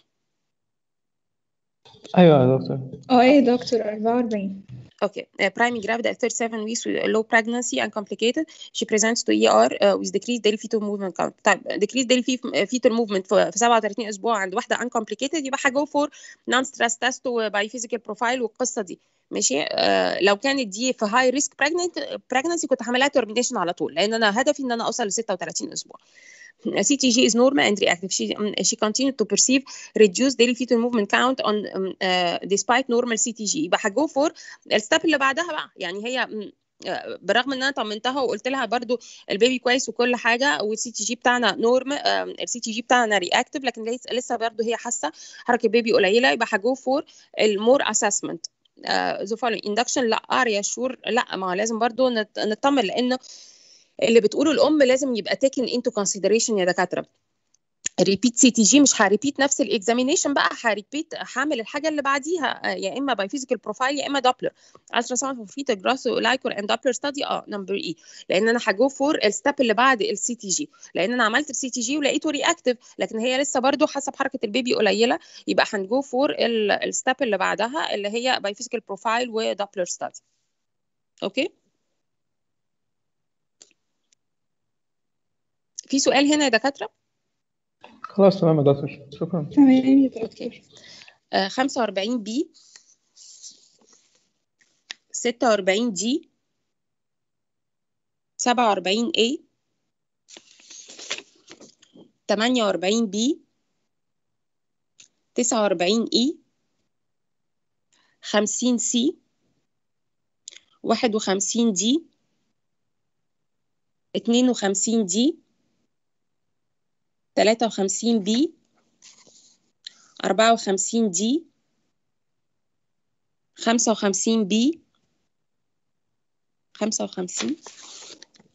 ايوه يا دكتور اه ايه يا دكتور 44 Okay. Uh, priming gravid at 37 weeks with low pregnancy and complicated. She presents to ER uh, with decreased daily fetal movement count. طيب decreased daily fe- fetal movement في في 37 اسبوع عند واحده uncomplicated يبقى هجو for non stress test وباي physical profile والقصه دي ماشي آه لو كانت دي في high risk pregnant pregnancy كنت هعملها termination على طول لان انا هدفي ان انا اوصل ل 36 اسبوع. CTG is normal and reactive. She um, she continued to perceive reduced daily fetal movement count on um, uh, despite normal CTG. يبقى هجو for الستاب اللي بعدها بقى يعني هي م- آه، بالرغم ان انا طمنتها وقلت لها برضو البيبي كويس وكل حاجه والسي تي جي بتاعنا نورم السي تي جي بتاعنا رياكتيف لكن لسه لسه برضو هي حاسه حركه البيبي قليله يبقى هجو فور المور اسسمنت ذا فولوينج اندكشن لا اريا شور لا ما هو لازم برضو نت- نطمن لانه اللي بتقوله الام لازم يبقى taken into consideration يا دكاتره ريبيت سي تي جي مش هريبيت نفس الاكزامينيشن بقى هريبيت هعمل الحاجه اللي بعديها آه، يا اما باي فيزيكال بروفايل يا اما دوبلر الترا ساوند فور فيتا جراس لايكور اند دوبلر ستادي اه نمبر اي لان انا هجو فور الستep اللي بعد السي تي جي لان انا عملت السي تي جي ولقيته رياكتيف لكن هي لسه برضو حسب حركه البيبي قليله يبقى هنجو فور الستep اللي بعدها اللي هي باي فيزيكال بروفايل ودوبلر ستادي اوكي في سؤال هنا يا دكاتره خلاص تمام يا دكتور شكرا تمام يا دكتور آه، 45 بي 46 جي 47 A 48 بي 49 E 50 سي 51 دي 52 دي 53 بي 54 دي 55 بي 55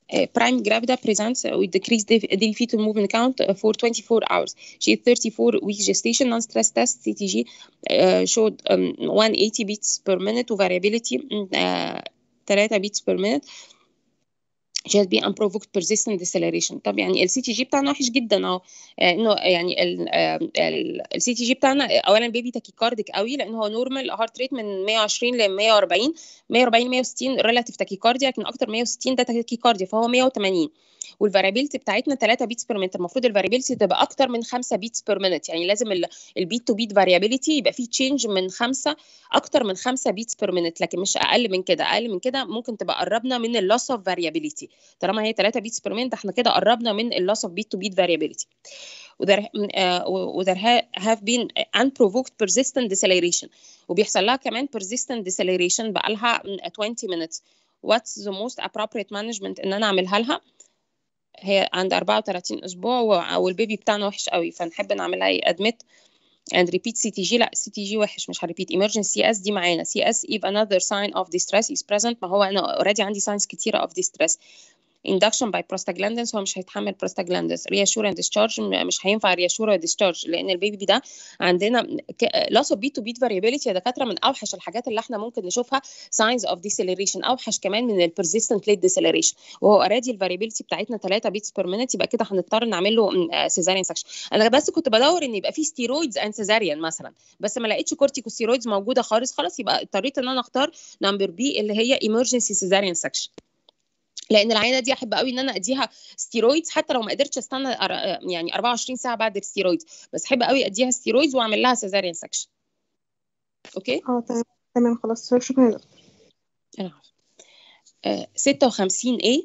Uh, prime gravida presents with decreased def- daily fetal movement count uh, for 24 hours. She had 34 week gestation, non-stress test CTG uh, showed um, 180 beats per minute وvariability uh, 3 beats per minute. She has been unprovoked persistent deceleration. طب يعني السي تي جي بتاعنا وحش جدا اهو آه، انه يعني السي تي جي بتاعنا اولا بيبي تاكيكارديك قوي لان هو نورمال هارت ريت من 120 ل 140 140 160 ريلاتيف تاكيكارديا لكن اكتر 160 ده تاكيكارديا فهو 180 والفاريبيلتي بتاعتنا 3 بيتس بير مينت المفروض الفاريبيلتي تبقى اكتر من 5 بيتس بير مينت يعني لازم البيت تو بيت فاريابيلتي يبقى فيه تشينج من 5 اكتر من 5 بيتس بير مينت لكن مش اقل من كده اقل من كده ممكن تبقى قربنا من اللوس اوف فاريابيلتي طالما هي 3 بيتس بير مينت احنا كده قربنا من اللوس اوف بيت تو بيت فاريابيلتي وذر uh, وذر have been unprovoked persistent deceleration وبيحصل لها كمان persistent deceleration بقى لها 20 minutes what's the most appropriate management ان انا اعملها لها هي عند 34 اسبوع و- والبيبي بتاعنا وحش قوي فنحب نعملها ايه ادمت and repeat CTG لا CTG وحش مش هريبيت emergency CS دي معانا CS if another sign of distress is present ما هو انا already عندي signs كتيرة of distress induction by prostaglandins هو مش هيتحمل prostaglandins reassure and discharge م- مش هينفع reassure و discharge لان البيبي ده عندنا ك- loss of beat to beat variability يا دكاتره من اوحش الحاجات اللي احنا ممكن نشوفها signs of deceleration اوحش كمان من ال persistent late deceleration وهو already الفاريبيلتي بتاعتنا 3 بيتس بير مينت يبقى كده هنضطر نعمل له سيزاريان سكشن انا بس كنت بدور ان يبقى في ستيرويدز اند سيزاريان مثلا بس ما لقيتش كورتيكوستيرويدز موجوده خالص خلاص يبقى اضطريت ان انا اختار نمبر بي اللي هي emergency سيزاريان سكشن لان العينه دي احب قوي ان انا اديها ستيرويدز حتى لو ما قدرتش استنى أر- يعني 24 ساعه بعد الستيرويدز بس احب قوي اديها ستيرويدز واعمل لها سيزاريان سكشن اوكي اه تمام تمام خلاص شكرا يا دكتور العفو آه، 56 A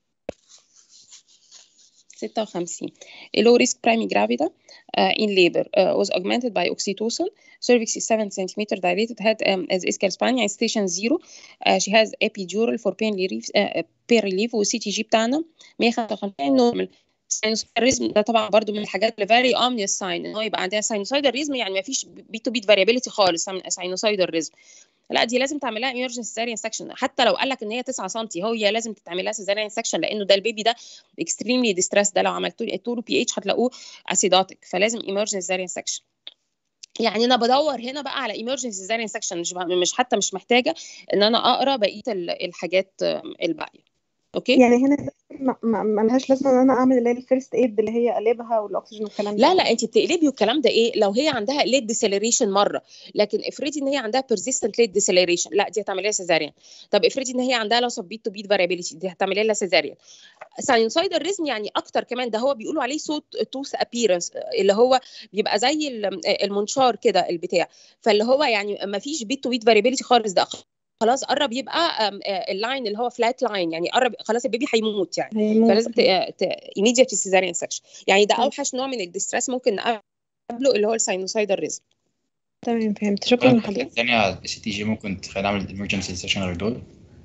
56 a low risk primary gravida uh, in labor uh, was augmented by oxytocin cervix is 7 centimeter dilated had um, as ischial spine يعني station 0 uh, she has epidural for pain relief uh, pain relief والسي تي جي بتاعنا 155 normal ساينوسايدال ده طبعا برضو من الحاجات اللي فيري اومنيوس ساين ان هو يبقى عندها ساينوسايدال ريزم يعني ما فيش بيت تو بيت فاريابيلتي خالص ساينوسايدال ريزم لا دي لازم تعمل لها ايمرجنسي سيزاريان سكشن حتى لو قال لك ان هي 9 سم هو هي لازم تتعمل لها سيزاريان سكشن لانه ده البيبي ده اكستريملي ديستريس ده لو عملتوا له بي اتش هتلاقوه اسيداتيك فلازم ايمرجنسي سيزاريان سكشن يعني انا بدور هنا بقى على ايمرجنسي سيزاريان سكشن مش مش حتى مش محتاجه ان انا اقرا بقيه ال- الحاجات آم، الباقيه اوكي يعني هنا ما, ما, ما لهاش لازمه ان انا اعمل اللي هي الفيرست ايد اللي هي قلبها والاكسجين والكلام ده لا لا انت بتقلبي والكلام ده ايه لو هي عندها ليت ديسيلريشن مره لكن افرضي ان هي عندها بيرزيستنت ليت ديسيلريشن لا دي هتعملي لها سيزاريان طب افرضي ان هي عندها لوس اوف بيت تو بيت فاريابيليتي دي هتعملي لها سيزاريان ساينوسايدال ريزم يعني اكتر كمان ده هو بيقولوا عليه صوت توث ابييرنس اللي هو بيبقى زي ال- المنشار كده البتاع فاللي هو يعني ما فيش بيت تو بيت فاريابيليتي خالص ده خلاص قرب يبقى آم، آه، اللاين اللي هو فلات لاين يعني قرب خلاص البيبي هيموت يعني هيموت. فلازم ايميديت سيزاريان سكشن يعني ده تمام. اوحش نوع من الديستريس ممكن نقابله اللي هو الساينوسايدال ريزم تمام فهمت شكرا لحضرتك الثانية على السي تي جي ممكن تخلينا نعمل emergency سيشن غير دول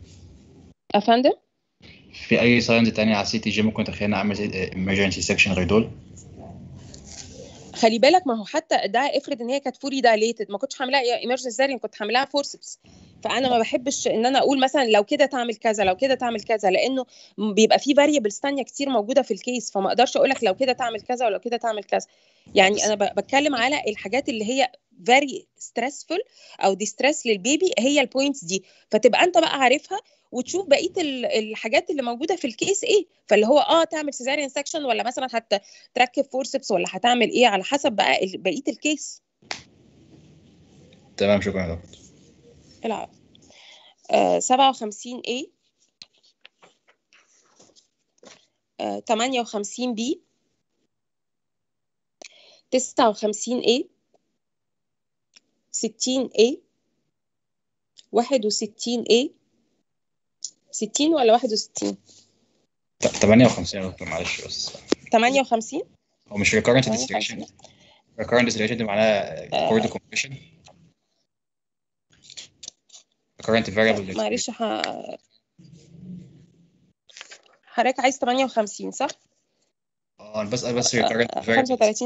افندم في أي ساينز تانية على السي تي جي ممكن تخلينا نعمل emergency سيكشن غير دول خلي بالك ما هو حتى ده افرض ان هي كانت فوري دايليتد ما كنتش هعملها ايمرجنسي سيزاريان كنت هعملها فورسبس فانا ما بحبش ان انا اقول مثلا لو كده تعمل كذا لو كده تعمل كذا لانه بيبقى في فاريبلز ثانيه كتير موجوده في الكيس فما اقدرش اقول لك لو كده تعمل كذا ولو كده تعمل كذا يعني انا ب- بتكلم على الحاجات اللي هي فيري ستريسفul او ديستريس للبيبي هي البوينتس دي فتبقى انت بقى عارفها وتشوف بقيه ال- الحاجات اللي موجوده في الكيس ايه فاللي هو اه تعمل سيزاريان سكشن ولا مثلا هتركب فورسبس ولا هتعمل ايه على حسب بقى ال- بقيه الكيس تمام شكرا يا دكتور العب آه 57 A آه 58 B 59 A 60 A 61 A 60 ولا 61 ت- 58 يا دكتور معلش بس 58 هو مش recurrent 58 distillation recurrent distillation دي معناها chord compression recurrent variable معلش ح... حضرتك عايز 58 صح؟ اه انا بسأل بس recurrent variable 35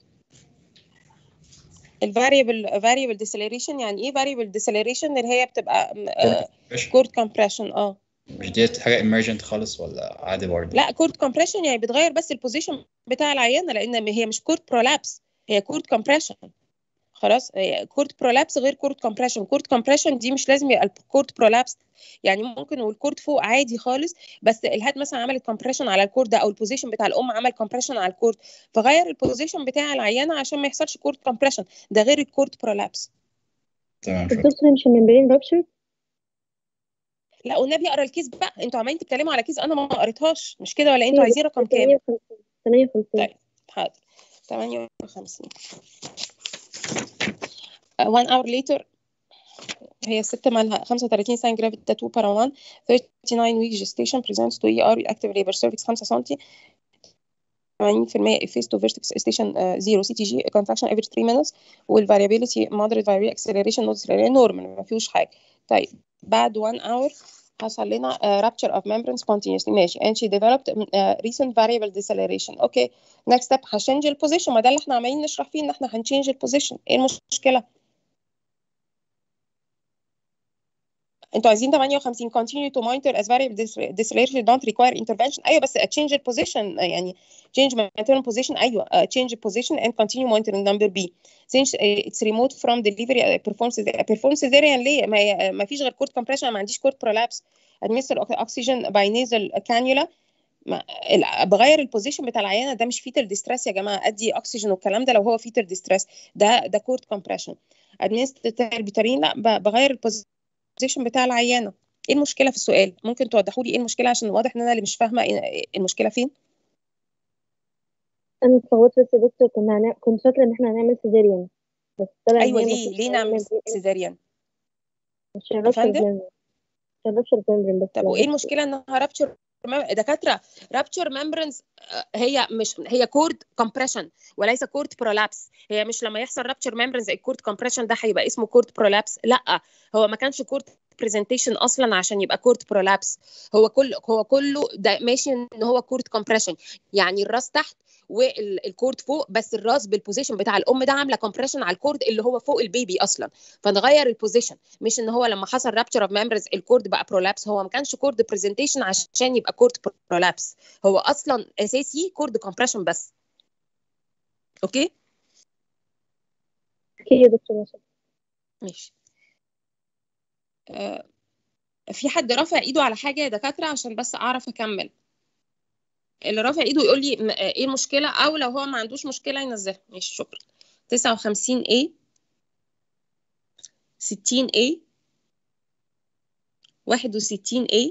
الفاريبل فاريبل ديسلريشن يعني ايه فاريبل ديسلريشن اللي هي بتبقى chord compression كورد كومبريشن اه مش ديت حاجه emergent خالص ولا عادي برضه لا كورد كومبريشن يعني بتغير بس البوزيشن بتاع العيانه لان هي مش كورد برولابس هي كورد كومبريشن خلاص كورد برولابس غير كورد كومبريشن كورد كومبريشن دي مش لازم يبقى الكورد برولابس يعني ممكن والكورد فوق عادي خالص بس الهاد مثلا عملت كومبريشن على الكورد او البوزيشن بتاع الام عمل كومبريشن على الكورد فغير البوزيشن بتاع العيانه عشان ما يحصلش كورد كومبريشن ده غير الكورد برولابس تمام شكرا الدكتور مش الممبرين رابشر لا والنبي اقرا الكيس بقى انتوا عمالين تتكلموا على كيس انا ما قريتهاش مش كده ولا انتوا عايزين رقم كام 58 طيب حاضر 58 uh, one hour later هي الست مالها 35 سنة جرافيد تاتو بارا 1 39 week gestation presents to ER with active labor cervix 5 سم 80% face to vertex station uh, 0 CTG contraction every 3 minutes والvariability moderate variable acceleration notice normal ما فيهوش حاجة طيب بعد 1 hour حصل لنا uh, rupture of membrane spontaneously ماشي and she developed uh, recent variable deceleration اوكي next step هشنج البوزيشن ما ده اللي احنا عمالين نشرح فيه ان احنا هنشنج البوزيشن ايه المشكله انتوا عايزين 58 continue to monitor as variable deceleration don't require intervention ايوه بس change the position يعني change maternal position ايوه uh, change the position and continue monitoring number B since uh, it's remote from delivery uh, performance performance cesarean ليه ما, هي- ما فيش غير كورد compression ما عنديش كورد prolapse administer oxygen by nasal cannula ما ال- بغير البوزيشن بتاع العيانه ده مش فيتر ديستريس يا جماعه ادي اكسجين والكلام ده لو هو فيتر ديستريس ده ده كورد كومبريشن ادمنستر بيتارين لا ب- بغير البوزيشن بتاع العيانه ايه المشكله في السؤال ممكن توضحوا لي ايه المشكله عشان واضح ان انا اللي مش فاهمه إيه- المشكله فين انا اتلخبطت بس يا دكتور كنا هنع... كنت فاكره ان احنا هنعمل سيزيريان بس طلع ايوه إن هي ليه المفروض ليه نعمل تعمل سيزاريان عشان يا رابشر فندم ممبرين عشان رابشر ممبرين بس طب لا وايه بس المشكله انها رابتشر دكاتره رابتشر ممبرنز هي مش هي كورد كومبريشن وليس كورد برولابس هي مش لما يحصل رابتشر ممبرنز الكورد كومبريشن ده هيبقى اسمه كورد برولابس لا هو ما كانش كورد برزنتيشن اصلا عشان يبقى كورد برولابس هو كل هو كله ده ماشي ان هو كورد كومبريشن يعني الراس تحت والكورد فوق بس الراس بالبوزيشن بتاع الام ده عامله كومبريشن على الكورد اللي هو فوق البيبي اصلا فنغير البوزيشن مش ان هو لما حصل رابتشر اوف ممبرز الكورد بقى برولابس هو ما كانش كورد برزنتيشن عشان يبقى كورد برولابس هو اصلا اساسي كورد كومبريشن بس اوكي اوكي يا دكتور ماشي ماشي آه في حد رافع ايده على حاجه يا دكاتره عشان بس اعرف اكمل اللي رافع ايده يقول لي م- ايه المشكله او لو هو ما عندوش مشكله ينزلها ماشي شكرا 59 A 60 A 61 A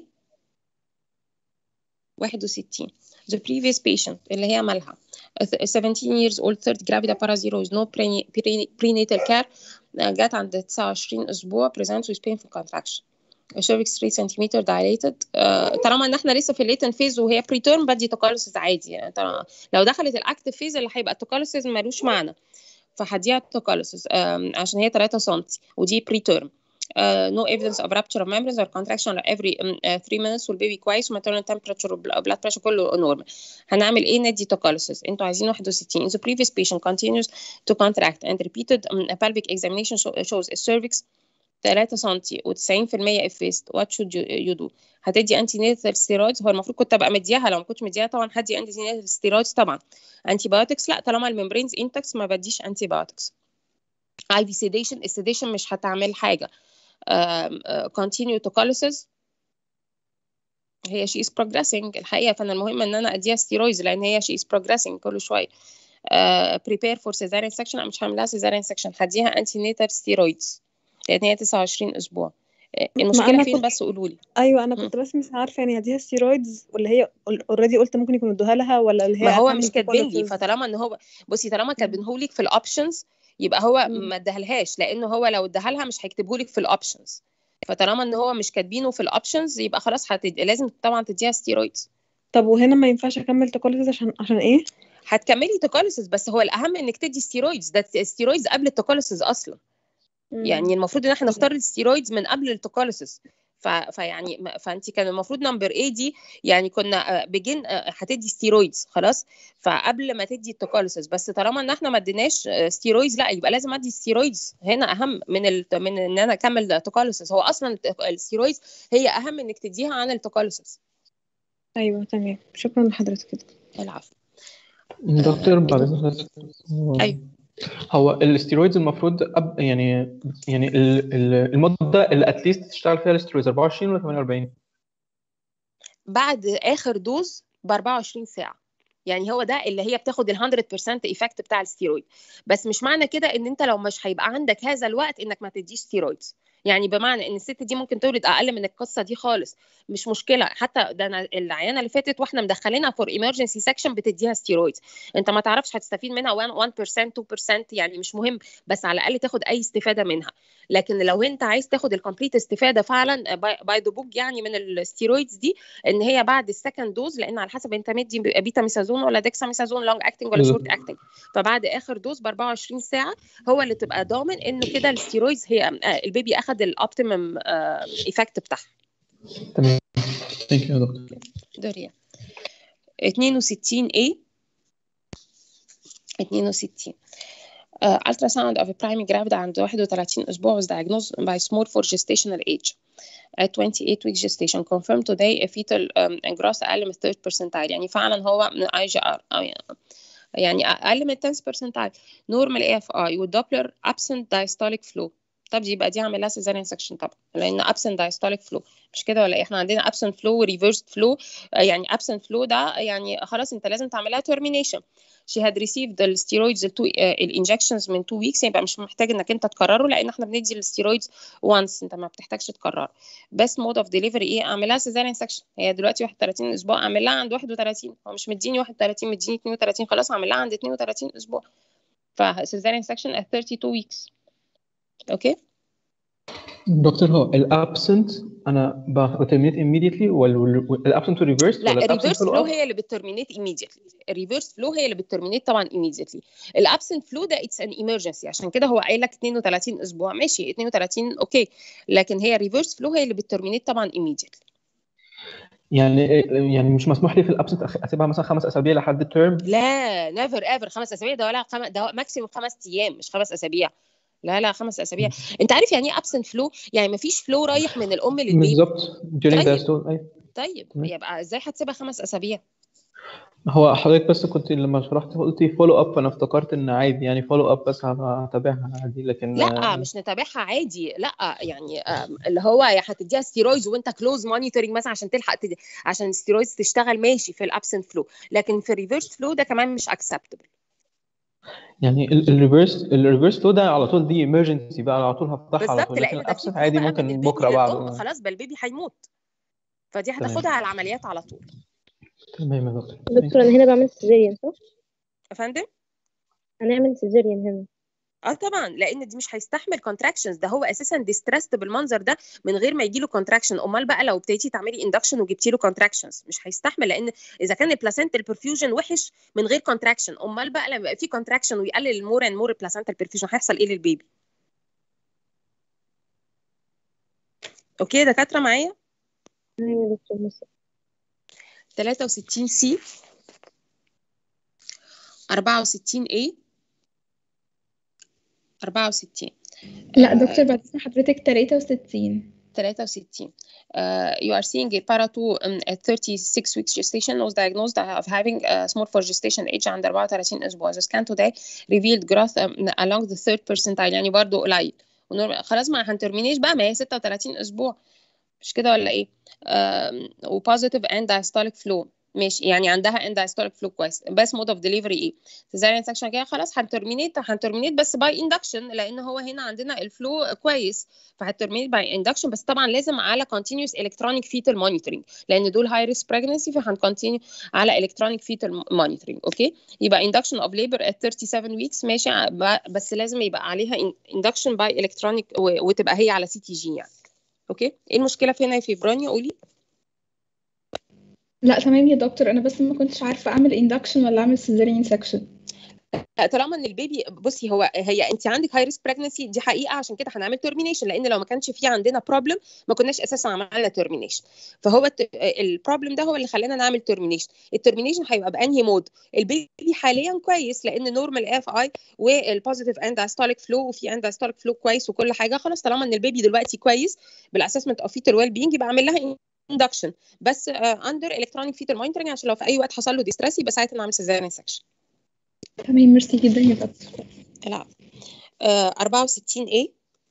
61 the previous patient اللي هي مالها 17 years old third gravida para zero with no pre- pre- prenatal care آه، جت عند 29 اسبوع presents with painful contraction cervix 3 cm dilated آه، طالما ان احنا لسه في الليتن فيز وهي بريتيرم بدي توكاليسيس عادي يعني طالما لو دخلت الاكتف فيز اللي هيبقى التوكاليسيس ملوش معنى فهديها توكاليسيس عشان هي 3 سم ودي بريتيرم Uh, no evidence of rupture of membranes or contraction every um, uh, 3 minutes والبيبي كويس وmaternal temperature وبلاد pressure كله normal هنعمل ايه ندي توكاليسيس انتوا عايزين 61 in the previous patient continues to contract and repeated um, a pelvic examination show, shows a cervix 3 سم و90% افيست وات شود يو دو هتدي انتي نيتال ستيرويدز هو المفروض كنت ابقى مديها لو ما كنتش مديها طبعا هدي انتي نيتال ستيرويدز طبعا انتي بايوتكس لا طالما الممبرينز انتكس ما بديش انتي بايوتكس اي في سيديشن السيديشن مش هتعمل حاجه كونتينيو توكاليسيس هي شي از بروجريسنج الحقيقه فانا المهم ان انا اديها ستيرويدز لان هي شي از بروجريسنج كل شويه بريبير فور سيزاريان سكشن مش هعملها سيزاريان سكشن هديها انتي نيتال ستيرويدز لان هي 29 اسبوع آه، ما المشكله انا فين كنت بس قولوا لي ايوه انا مم. كنت بس مش عارفه يعني هديها ستيرويدز ولا هي اوريدي قلت ممكن يكونوا ادوها لها ولا اللي هي ما هو هتعمل مش كاتبين لي توكاليسيس فطالما ان هو بصي طالما كاتبينهولك في الاوبشنز يبقى هو مم. ما اداهالهاش لان هو لو اداها لها مش هيكتبهولك في الاوبشنز فطالما ان هو مش كاتبينه في الاوبشنز يبقى خلاص هتد... لازم طبعا تديها ستيرويدز طب وهنا ما ينفعش اكمل توكاليسيس عشان عشان ايه هتكملي توكاليسيس بس هو الاهم انك تدي ستيرويدز ده ستيرويدز قبل التوكاليسيس اصلا مم. يعني المفروض ان احنا نختار الستيرويدز من قبل التوكاليسيس ف... فيعني م- فانت كان المفروض نمبر اي دي يعني كنا بجين هتدي ستيرويدز خلاص فقبل ما تدي التوكاليسيس بس طالما ان احنا ما اديناش ستيرويدز لا يبقى لازم ادي ستيرويدز هنا اهم من ال... من ان انا اكمل توكاليسيس هو اصلا الت- الستيرويدز هي اهم انك تديها عن التوكاليسيس ايوه تمام شكرا لحضرتك كده العفو دكتور بعد اذنك ايوه هو الاستيرويدز المفروض أب يعني يعني ال- ال- المده اللي اتليست تشتغل فيها الاستيرويدز 24 ولا 48 بعد اخر دوز ب 24 ساعه يعني هو ده اللي هي بتاخد ال 100% ايفكت بتاع الستيرويد بس مش معنى كده ان انت لو مش هيبقى عندك هذا الوقت انك ما تديش ستيرويدز يعني بمعنى ان الست دي ممكن تولد اقل من القصه دي خالص مش مشكله حتى ده انا العيانه اللي فاتت واحنا مدخلينها فور ايمرجنسي سكشن بتديها ستيرويدز انت ما تعرفش هتستفيد منها 1 1% 2% يعني مش مهم بس على الاقل تاخد اي استفاده منها لكن لو انت عايز تاخد الكومبليت استفاده فعلا باي ذا بوك يعني من الستيرويدز دي ان هي بعد السكند دوز لان على حسب انت مدي بيتا ميثازون ولا ديكسا ميثازون لونج اكتنج ولا شورت اكتنج فبعد اخر دوز ب 24 ساعه هو اللي تبقى ضامن انه كده الستيرويدز هي آه، البيبي اخد الاوبتيمم ايفكت بتاعها تمام ثانك يو يا دكتور دوريا 62 A 62 uh, ultrasound of a primary gravid عند 31 أسبوع was diagnosed by small for gestational age at 28 week gestation confirmed today a fetal um, gross أقل من 3rd percentile يعني فعلا هو من IGR أو يعني يعني أقل من 10 percentile normal AFI والدوبلر absent diastolic flow طب دي يبقى دي عاملها سيزاريان سكشن طبعا لان absent diastolic flow مش كده ولا ايه احنا عندنا absent flow و reversed flow آه، يعني absent flow ده يعني خلاص انت لازم تعملها termination she had received the steroids ال two- آه، الانجكشنز من 2 weeks يبقى مش محتاج انك انت تكرره لان احنا بندي الستيرويدز once انت ما بتحتاجش تكرره بس مود اوف ديليفري ايه اعملها سيزاريان سكشن هي دلوقتي 31 اسبوع اعمل لها عند 31 هو مش مديني 31 مديني 32 خلاص اعمل لها عند 32 اسبوع فسيزاريان سكشن at 32 weeks اوكي دكتور هو الابسنت انا بترمينيت immediately والابسنت ريفيرس لا ولا الريفيرس الابسنت فلو هي اللي بترمينيت immediately الريفيرس فلو هي اللي بترمينيت طبعا immediately الابسنت فلو ده اتس ان emergency عشان كده هو قايل لك 32 اسبوع ماشي 32 اوكي لكن هي الريفيرس فلو هي اللي بترمينيت طبعا immediately يعني يعني مش مسموح لي في الابسنت اسيبها مثلا خمس اسابيع لحد الترم لا نيفر ايفر خمس اسابيع ده ولا خم... ده ماكسيموم خمس ايام مش خمس اسابيع لا لا خمس اسابيع انت عارف يعني ايه ابسنت فلو يعني ما فيش فلو رايح من الام للبيبي بالظبط during طيب. diastole ايوه طيب تمام. يبقى ازاي هتسيبها خمس اسابيع هو حضرتك بس كنت لما شرحت قلتي فولو اب فانا افتكرت ان عادي يعني فولو اب بس هتابعها عادي لكن لا مش نتابعها عادي لا يعني آم، اللي هو يا هتديها ستيرويدز وانت كلوز مونيتورنج مثلا عشان تلحق تدي عشان الستيرويدز تشتغل ماشي في الابسنت فلو لكن في الريفيرس فلو ده كمان مش اكسبتبل يعني الريفرس الريفرس فلو ده على طول دي ايمرجنسي بقى على طول هفتحها على بالظبط طول لكن لان ده في الابسنت فلو عادي بقى من ممكن البيبي بكره للام بعده خلاص بقى البيبي هيموت فدي تمام. هتاخدها على العمليات على طول تمام يا دكتور دكتور انا هنا بعمل سيزيريان صح؟ يا فندم هنعمل سيزيريان هنا اه طبعا لان دي مش هيستحمل كونتراكشنز ده هو اساسا ديستريسد بالمنظر ده من غير ما يجي له كونتراكشن امال بقى لو ابتديتي تعملي اندكشن وجبتي له كونتراكشنز مش هيستحمل لان اذا كان البلاسنتال برفيوجن وحش من غير كونتراكشن امال بقى لما يبقى في كونتراكشن ويقلل المور اند مور البلاسنتال برفيوجن هيحصل ايه للبيبي اوكي يا دكاتره معايا ايوه يا دكتور مصر 63 سي 64 A 64 لا دكتور بعد إذن حضرتك 63 63 uh, you are seeing a para 2 um, at 36 weeks gestation was diagnosed of having a small for gestation age عند 34 اسبوع the scan today revealed growth um, along the third percentile يعني برضه قليل ونورمال- خلاص ما هنترمينيش بقى ما هي 36 اسبوع مش كده ولا ايه um, وبوزيتيف اند diastolic flow ماشي يعني عندها اند diastolic flow كويس بس مود اوف ديليفري ايه cesarean section كده خلاص هنترمينيت هنترمينيت بس باي اندكشن لان هو هنا عندنا الفلو كويس فهترمينيت باي اندكشن بس طبعا لازم على continuous electronic fetal monitoring لان دول هاي ريسك pregnancy فهنكونتينيو على electronic fetal monitoring اوكي يبقى induction of labor at 37 weeks ماشي ع- بس لازم يبقى عليها in- induction by electronic و- وتبقى هي على سي تي جي يعني اوكي ايه المشكله في هنا يا فيبرانيا قولي لا تمام يا دكتور انا بس ما كنتش عارفه اعمل اندكشن ولا اعمل سيزاريان سكشن لا طالما ان البيبي بصي هو هي انت عندك هاي ريسك بريجنسي دي حقيقه عشان كده هنعمل ترمينيشن لان لو ما كانش في عندنا بروبلم ما كناش اساسا عملنا ترمينيشن فهو البروبلم ده هو اللي خلانا نعمل ترمينيشن الترمينيشن هيبقى بانهي مود البيبي حاليا كويس لان نورمال اف اي والبوزيتيف اند استوليك فلو وفي اند استوليك فلو كويس وكل حاجه خلاص طالما ان البيبي دلوقتي كويس بالاسسمنت اوف فيتال ويل بينج يبقى اعمل لها اندكشن بس اندر الكترونيك فيتال مونيتورنج عشان لو في اي وقت حصل له ديستريس يبقى ساعتها نعمل سيزاريان سكشن تمام ميرسي جدا يا دكتور لا آه 64 A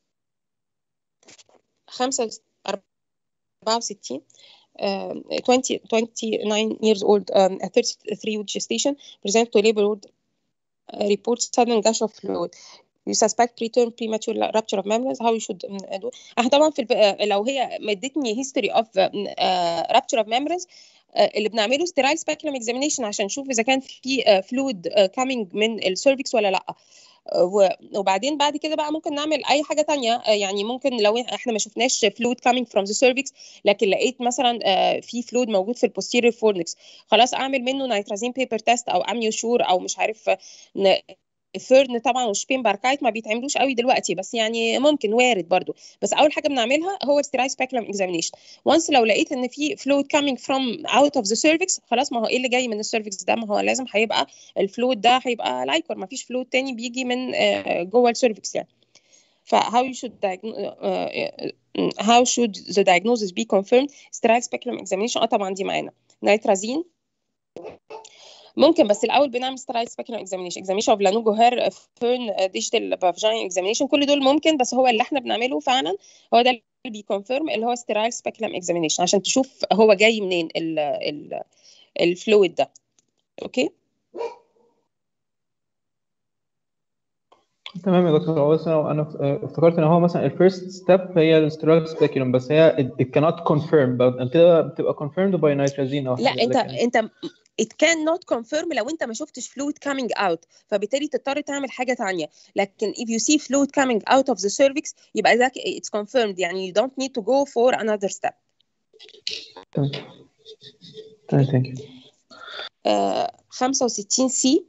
5 64 uh, 20 29 years old um, a 33 week gestation present to labor ward uh, report sudden gush of fluid you suspect preterm premature rupture of membranes how you should um, do احنا طبعا في الب... لو هي ادتني history of uh, rupture of membranes اللي بنعمله sterile speculum examination عشان نشوف اذا كان في فلويد coming من السيرفكس ولا لا وبعدين بعد كده بقى ممكن نعمل اي حاجه تانية يعني ممكن لو احنا ما شفناش فلويد coming from the cervix لكن لقيت مثلا في فلويد موجود في البوستيريور فورنكس خلاص اعمل منه نيترازين بيبر تيست او اميوشور او مش عارف الثيرن طبعا والشبين باركايت ما بيتعملوش قوي دلوقتي بس يعني ممكن وارد برضو بس اول حاجه بنعملها هو الستراي سبيكلم اكزامينيشن وانس لو لقيت ان في فلويد كامينج فروم اوت اوف ذا سيرفكس خلاص ما هو ايه اللي جاي من السيرفكس ده ما هو لازم هيبقى الفلويد ده هيبقى لايكور ما فيش فلويد تاني بيجي من جوه السيرفكس يعني ف how you should uh, how should the diagnosis be confirmed sterile speculum examination اه طبعا دي معانا نيترازين ممكن بس الاول بنعمل سترايل سبيكولم اكزامينيشن اكزامينيشن اوف لانو جوهر فيرن ديجيتال فاجين اكزامينيشن كل دول ممكن بس هو اللي احنا بنعمله فعلا هو ده اللي بيكونفيرم اللي هو سترايل سبيكولم اكزامينيشن عشان تشوف هو جاي منين ال ال الفلويد ده اوكي تمام يا دكتور هو بس انا انا افتكرت ان هو مثلا الفيرست ستيب هي السترايل سبيكولم بس هي it cannot confirm كده بتبقى confirmed by nitrazine او لا انت انت it cannot confirm لو انت ما شفتش fluid coming out فبالتالي تضطر تعمل حاجه تانية لكن if you see fluid coming out of the cervix يبقى ذاك it's confirmed يعني you don't need to go for another step تمام تمام ثانك يو uh, 65 سي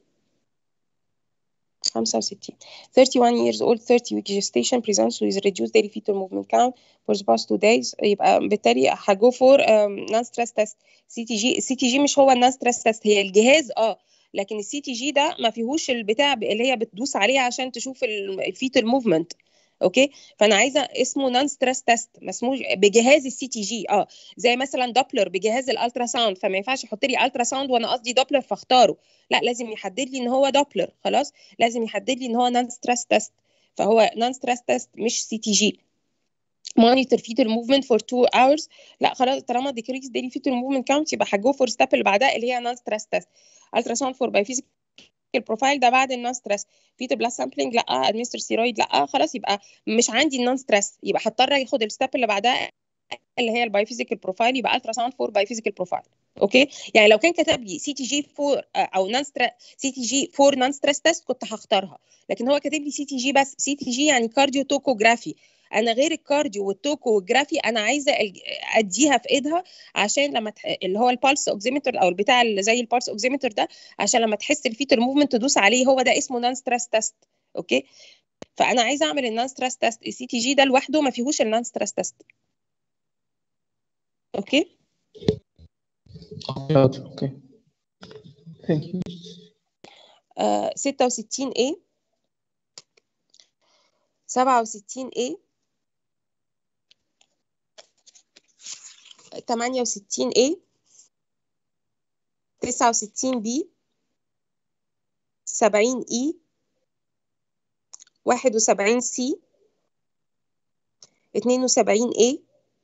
65 31 years old 30 week gestation presents with reduced daily fetal movement count for the past two days يبقى بالتالي هجو فور نون ستريس تيست سي تي جي السي تي جي مش هو النون ستريس تيست هي الجهاز اه لكن السي تي جي ده ما فيهوش البتاع اللي هي بتدوس عليه عشان تشوف الفيتال موفمنت اوكي فانا عايزه اسمه نون ستريس تيست مسموح بجهاز السي تي جي اه زي مثلا دوبلر بجهاز الالترا ساوند فما ينفعش يحط لي الترا ساوند وانا قصدي دوبلر فاختاره لا لازم يحدد لي ان هو دوبلر خلاص لازم يحدد لي ان هو نون ستريس تيست فهو نون ستريس تيست مش سي تي جي monitor fetal movement for 2 hours لا خلاص طالما decrease daily fetal movement count يبقى هجو فور ستيب اللي بعدها اللي هي non stress test ultrasound for biophysical البروفايل ده بعد النون ستريس فيتا بلاد سامبلينج لا ادمنستر ستيرويد لا خلاص يبقى مش عندي النون ستريس يبقى هضطر اخد الستيب اللي بعدها اللي هي البايوفيزيكال بروفايل يبقى الترا ساوند فور بايوفيزيكال بروفايل اوكي يعني لو كان كتب لي سي تي جي فور او نون ستريس سي تي جي فور نون ستريس تيست كنت هختارها لكن هو كاتب لي سي تي جي بس سي تي جي يعني كارديو توكوجرافي انا غير الكارديو والتوكو والجرافي انا عايزه اديها في ايدها عشان لما تح... اللي هو البالس اوكسيمتر او البتاع اللي زي البالس اوكسيمتر ده عشان لما تحس الفيتر موفمنت تدوس عليه هو ده اسمه نون ستريس تيست اوكي فانا عايزه اعمل النون ستريس تيست السي تي جي ده لوحده ما فيهوش النون ستريس تيست اوكي اوكي ثانك يو 66 A 67 A 68 A 69 B 70 E 71 C 72 A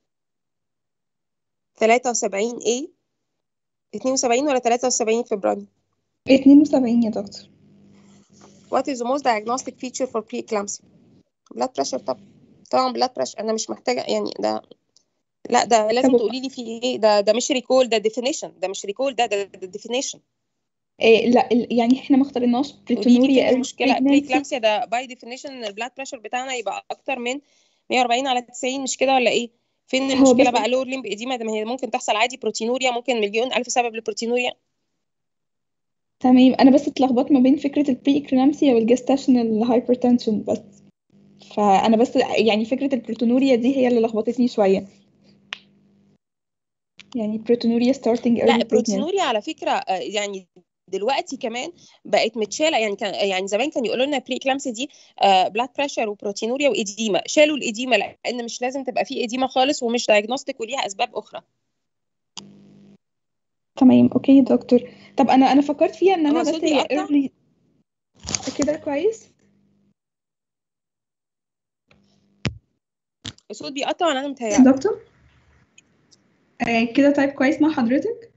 73 A 72 ولا 73 فبراير 72 يا دكتور What is the most diagnostic feature for preeclampsia blood pressure طبعا طبعا blood pressure انا مش محتاجه يعني ده لا ده لازم طب- تقولي لي فيه ايه ده ده مش ريكول ده definition ده مش ريكول ده ده, ده definition إيه لا ال- يعني احنا ما اخترناش قولي لي بريتونوريا فين او المشكله pregnancy. preeclampsia ده باي definition ان البلاد بريشر بتاعنا يبقى اكتر من 140 على 90 مش كده ولا ايه فين هو المشكله بس- بقى لور ليمب اديما ده ما هي ممكن تحصل عادي بروتينوريا ممكن مليون الف سبب للبروتينوريا تمام انا بس اتلخبطت ما بين فكره البري اكلامسيا والجستاشنال هايبرتنشن بس فانا بس يعني فكره البروتونوريا دي هي اللي لخبطتني شويه يعني بروتونوريا starting لا early pregnancy البروتينوريا على فكره آه، يعني دلوقتي كمان بقت متشاله يعني كان يعني زمان كان يقولوا لنا بري كلامسي دي بلاد بريشر وبروتينوريا واديما شالوا الاديما لان مش لازم تبقى في اديما خالص ومش دايجنوستيك وليها اسباب اخرى تمام اوكي يا دكتور طب انا انا فكرت فيها ان انا هو بس صوتي هي بيقطع؟ early كده كويس الصوت بيقطع ولا انا متهيألي دكتور آه كده طيب كويس مع حضرتك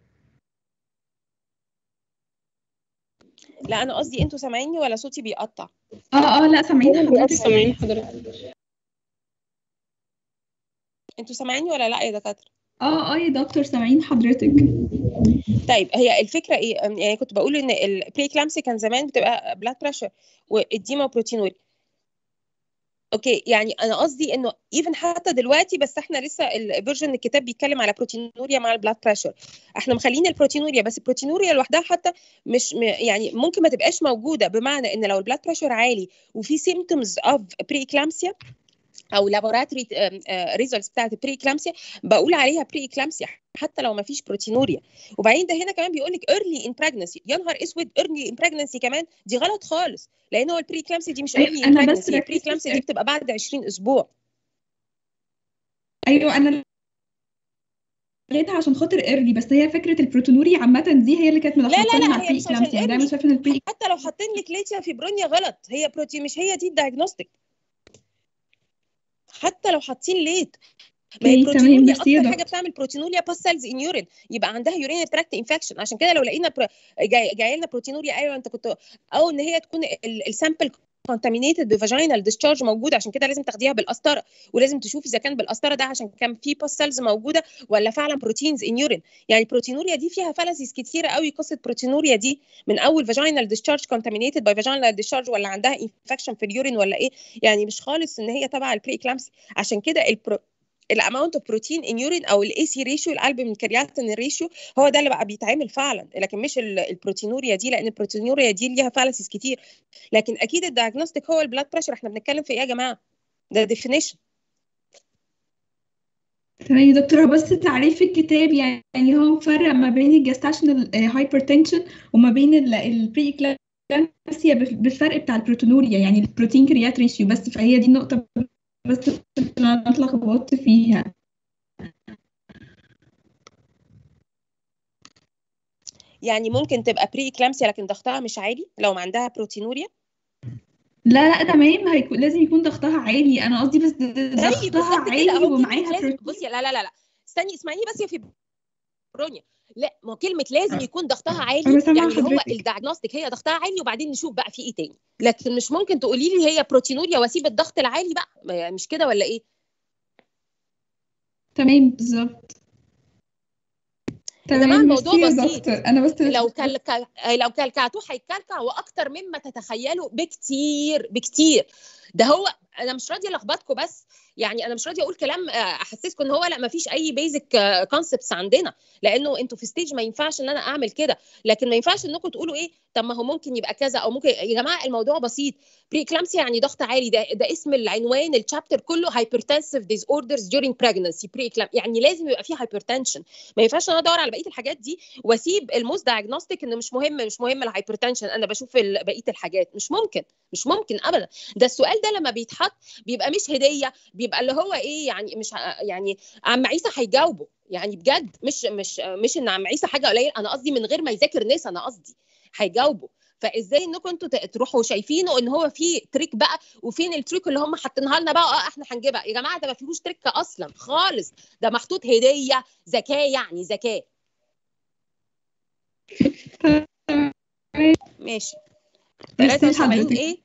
لا انا قصدي انتوا سامعيني ولا صوتي بيقطع اه اه لا سامعين أنا بيقطع. حضرتك سامعين حضرتك انتوا سامعيني ولا لا يا دكاتره اه اه يا دكتور سامعين حضرتك طيب هي الفكره ايه أم، يعني كنت بقول ان البري كلامسي كان زمان بتبقى بلاد بريشر والديما وبروتينوري اوكي يعني انا قصدي انه ايفن حتى دلوقتي بس احنا لسه الفيرجن الكتاب بيتكلم على بروتينوريا مع البلاد بريشر احنا مخلين البروتينوريا بس البروتينوريا لوحدها حتى مش م- يعني ممكن ما تبقاش موجوده بمعنى ان لو البلاد بريشر عالي وفي سيمتومز اوف بري اكلامسيا او لابوراتوري ريزلتس بتاعت البري اكلامسيا بقول عليها بري اكلامسيا حتى لو ما فيش بروتينوريا وبعدين ده هنا كمان بيقول لك ايرلي ان براجنسي يا نهار اسود ايرلي ان براجنسي كمان دي غلط خالص لان هو البري اكلامسيا دي مش أيوة، ايرلي ان أنا بس براجنسي البري ركزت في اكلامسيا دي بتبقى بعد 20 اسبوع ايوه انا لقيتها عشان خاطر ايرلي بس هي فكره البروتونوريا عامه دي هي اللي كانت لا لا ملخبطاني لا مع هي البري مش عشان اكلامسيا يعني دايما ايرلي شايفه ان البري حتى لو حاطين لك ليتيا فيبرونيا غلط هي بروتين مش هي دي الدايجنوستيك حتى لو حاطين ليت ما هي اوكي تمام بروتينوريا ميرسي يا اكتر حاجه دكتور بتعمل بروتينوريا باس سيلز ان يورين يبقى عندها يورين تراكت انفكشن عشان كده لو لقينا برو... جاي, جاي لنا بروتينوريا ايوه انت كنت او ان هي تكون السامبل كونتامينيتد بفاجينال ديسشارج موجود عشان كده لازم تاخديها بالقسطره ولازم تشوفي اذا كان بالقسطره ده عشان كان في باس سيلز موجوده ولا فعلا بروتينز ان يورين يعني البروتينوريا دي فيها فلسيس كتيره قوي قصه بروتينوريا دي من اول فاجينال ديسشارج كونتامينيتد باي فاجينال ديسشارج ولا عندها انفكشن في اليورين ولا ايه يعني مش خالص ان هي تبع البري كلامسي عشان كده البرو الاماونت اوف بروتين ان يورين او الاي سي ريشيو القلب من كرياتين الريشيو هو ده اللي بقى بيتعمل فعلا لكن مش ال- البروتينوريا دي لان البروتينوريا دي ليها فالسيس كتير لكن اكيد الدايجنوستيك هو البلاد بريشر احنا بنتكلم في ايه يا جماعه ده ديفينيشن تمام يا دكتور هو بس تعريف الكتاب يعني هو مفرق ما بين الجستاشنال هايبرتنشن وما بين البري اكلامسيا بالفرق بتاع البروتونوريا يعني البروتين كريات ريشيو بس فهي دي النقطة بس اللي انا اتلخبطت فيها يعني ممكن تبقى بري اكلامسيا لكن ضغطها مش عالي لو ما عندها بروتينوريا لا لا تمام هيكون لازم يكون ضغطها عالي انا قصدي بس د- د- طيب ضغطها بالظبط كده عالي اهو كلمه ومعاها لازم بروتين بصي لا لا لا لا استني اسمعيني بس يا فيبرونيا لا ما هو كلمه لازم يكون ضغطها عالي انا سامعة يعني اللي هو حضرتك الدايجنوستيك هي ضغطها عالي وبعدين نشوف بقى في ايه تاني لكن مش ممكن تقولي لي هي بروتينوريا واسيب الضغط العالي بقى ما- مش كده ولا ايه تمام بالظبط يا جماعه تمام الموضوع ميرسي يا بسيط دكتور انا بس لو كلك... لو كلكعتوه هيكلكع واكتر مما تتخيلوا بكتير بكتير ده هو انا مش راضيه الخبطكم بس يعني انا مش راضيه اقول كلام آه، احسسكم ان هو لا ما فيش اي بيزك كونسبتس عندنا لانه انتوا في ستيج ما ينفعش ان انا اعمل كده لكن ما ينفعش انكم تقولوا ايه طب ما هو ممكن يبقى كذا او ممكن يا جماعه الموضوع بسيط بري اكلامسيا يعني ضغط عالي ده ده اسم العنوان الشابتر كله هايبرتنسيف ديز اوردرز during pregnancy بري يعني لازم يبقى فيه هايبرتنشن ما ينفعش ان انا ادور على بقيه الحاجات دي واسيب الموست دايجنوستيك ان مش مهم مش مهم الهايبرتنشن انا بشوف ال- بقيه الحاجات مش ممكن مش ممكن ابدا ده السؤال ده لما بيتحط بيبقى مش هديه بيبقى اللي هو ايه يعني مش ع- يعني عم عيسى هيجاوبه يعني بجد مش مش مش ان عم عيسى حاجه قليل انا قصدي من غير ما يذاكر ناس انا قصدي هيجاوبه فازاي انكم انتوا ت- تروحوا شايفينه ان هو في تريك بقى وفين التريك اللي هم حاطينها لنا بقى اه احنا هنجيبها يا جماعه ده ما فيهوش تريك اصلا خالص ده محطوط هديه ذكاء يعني ذكاء ماشي ميرسي 73 لحضرتك ايه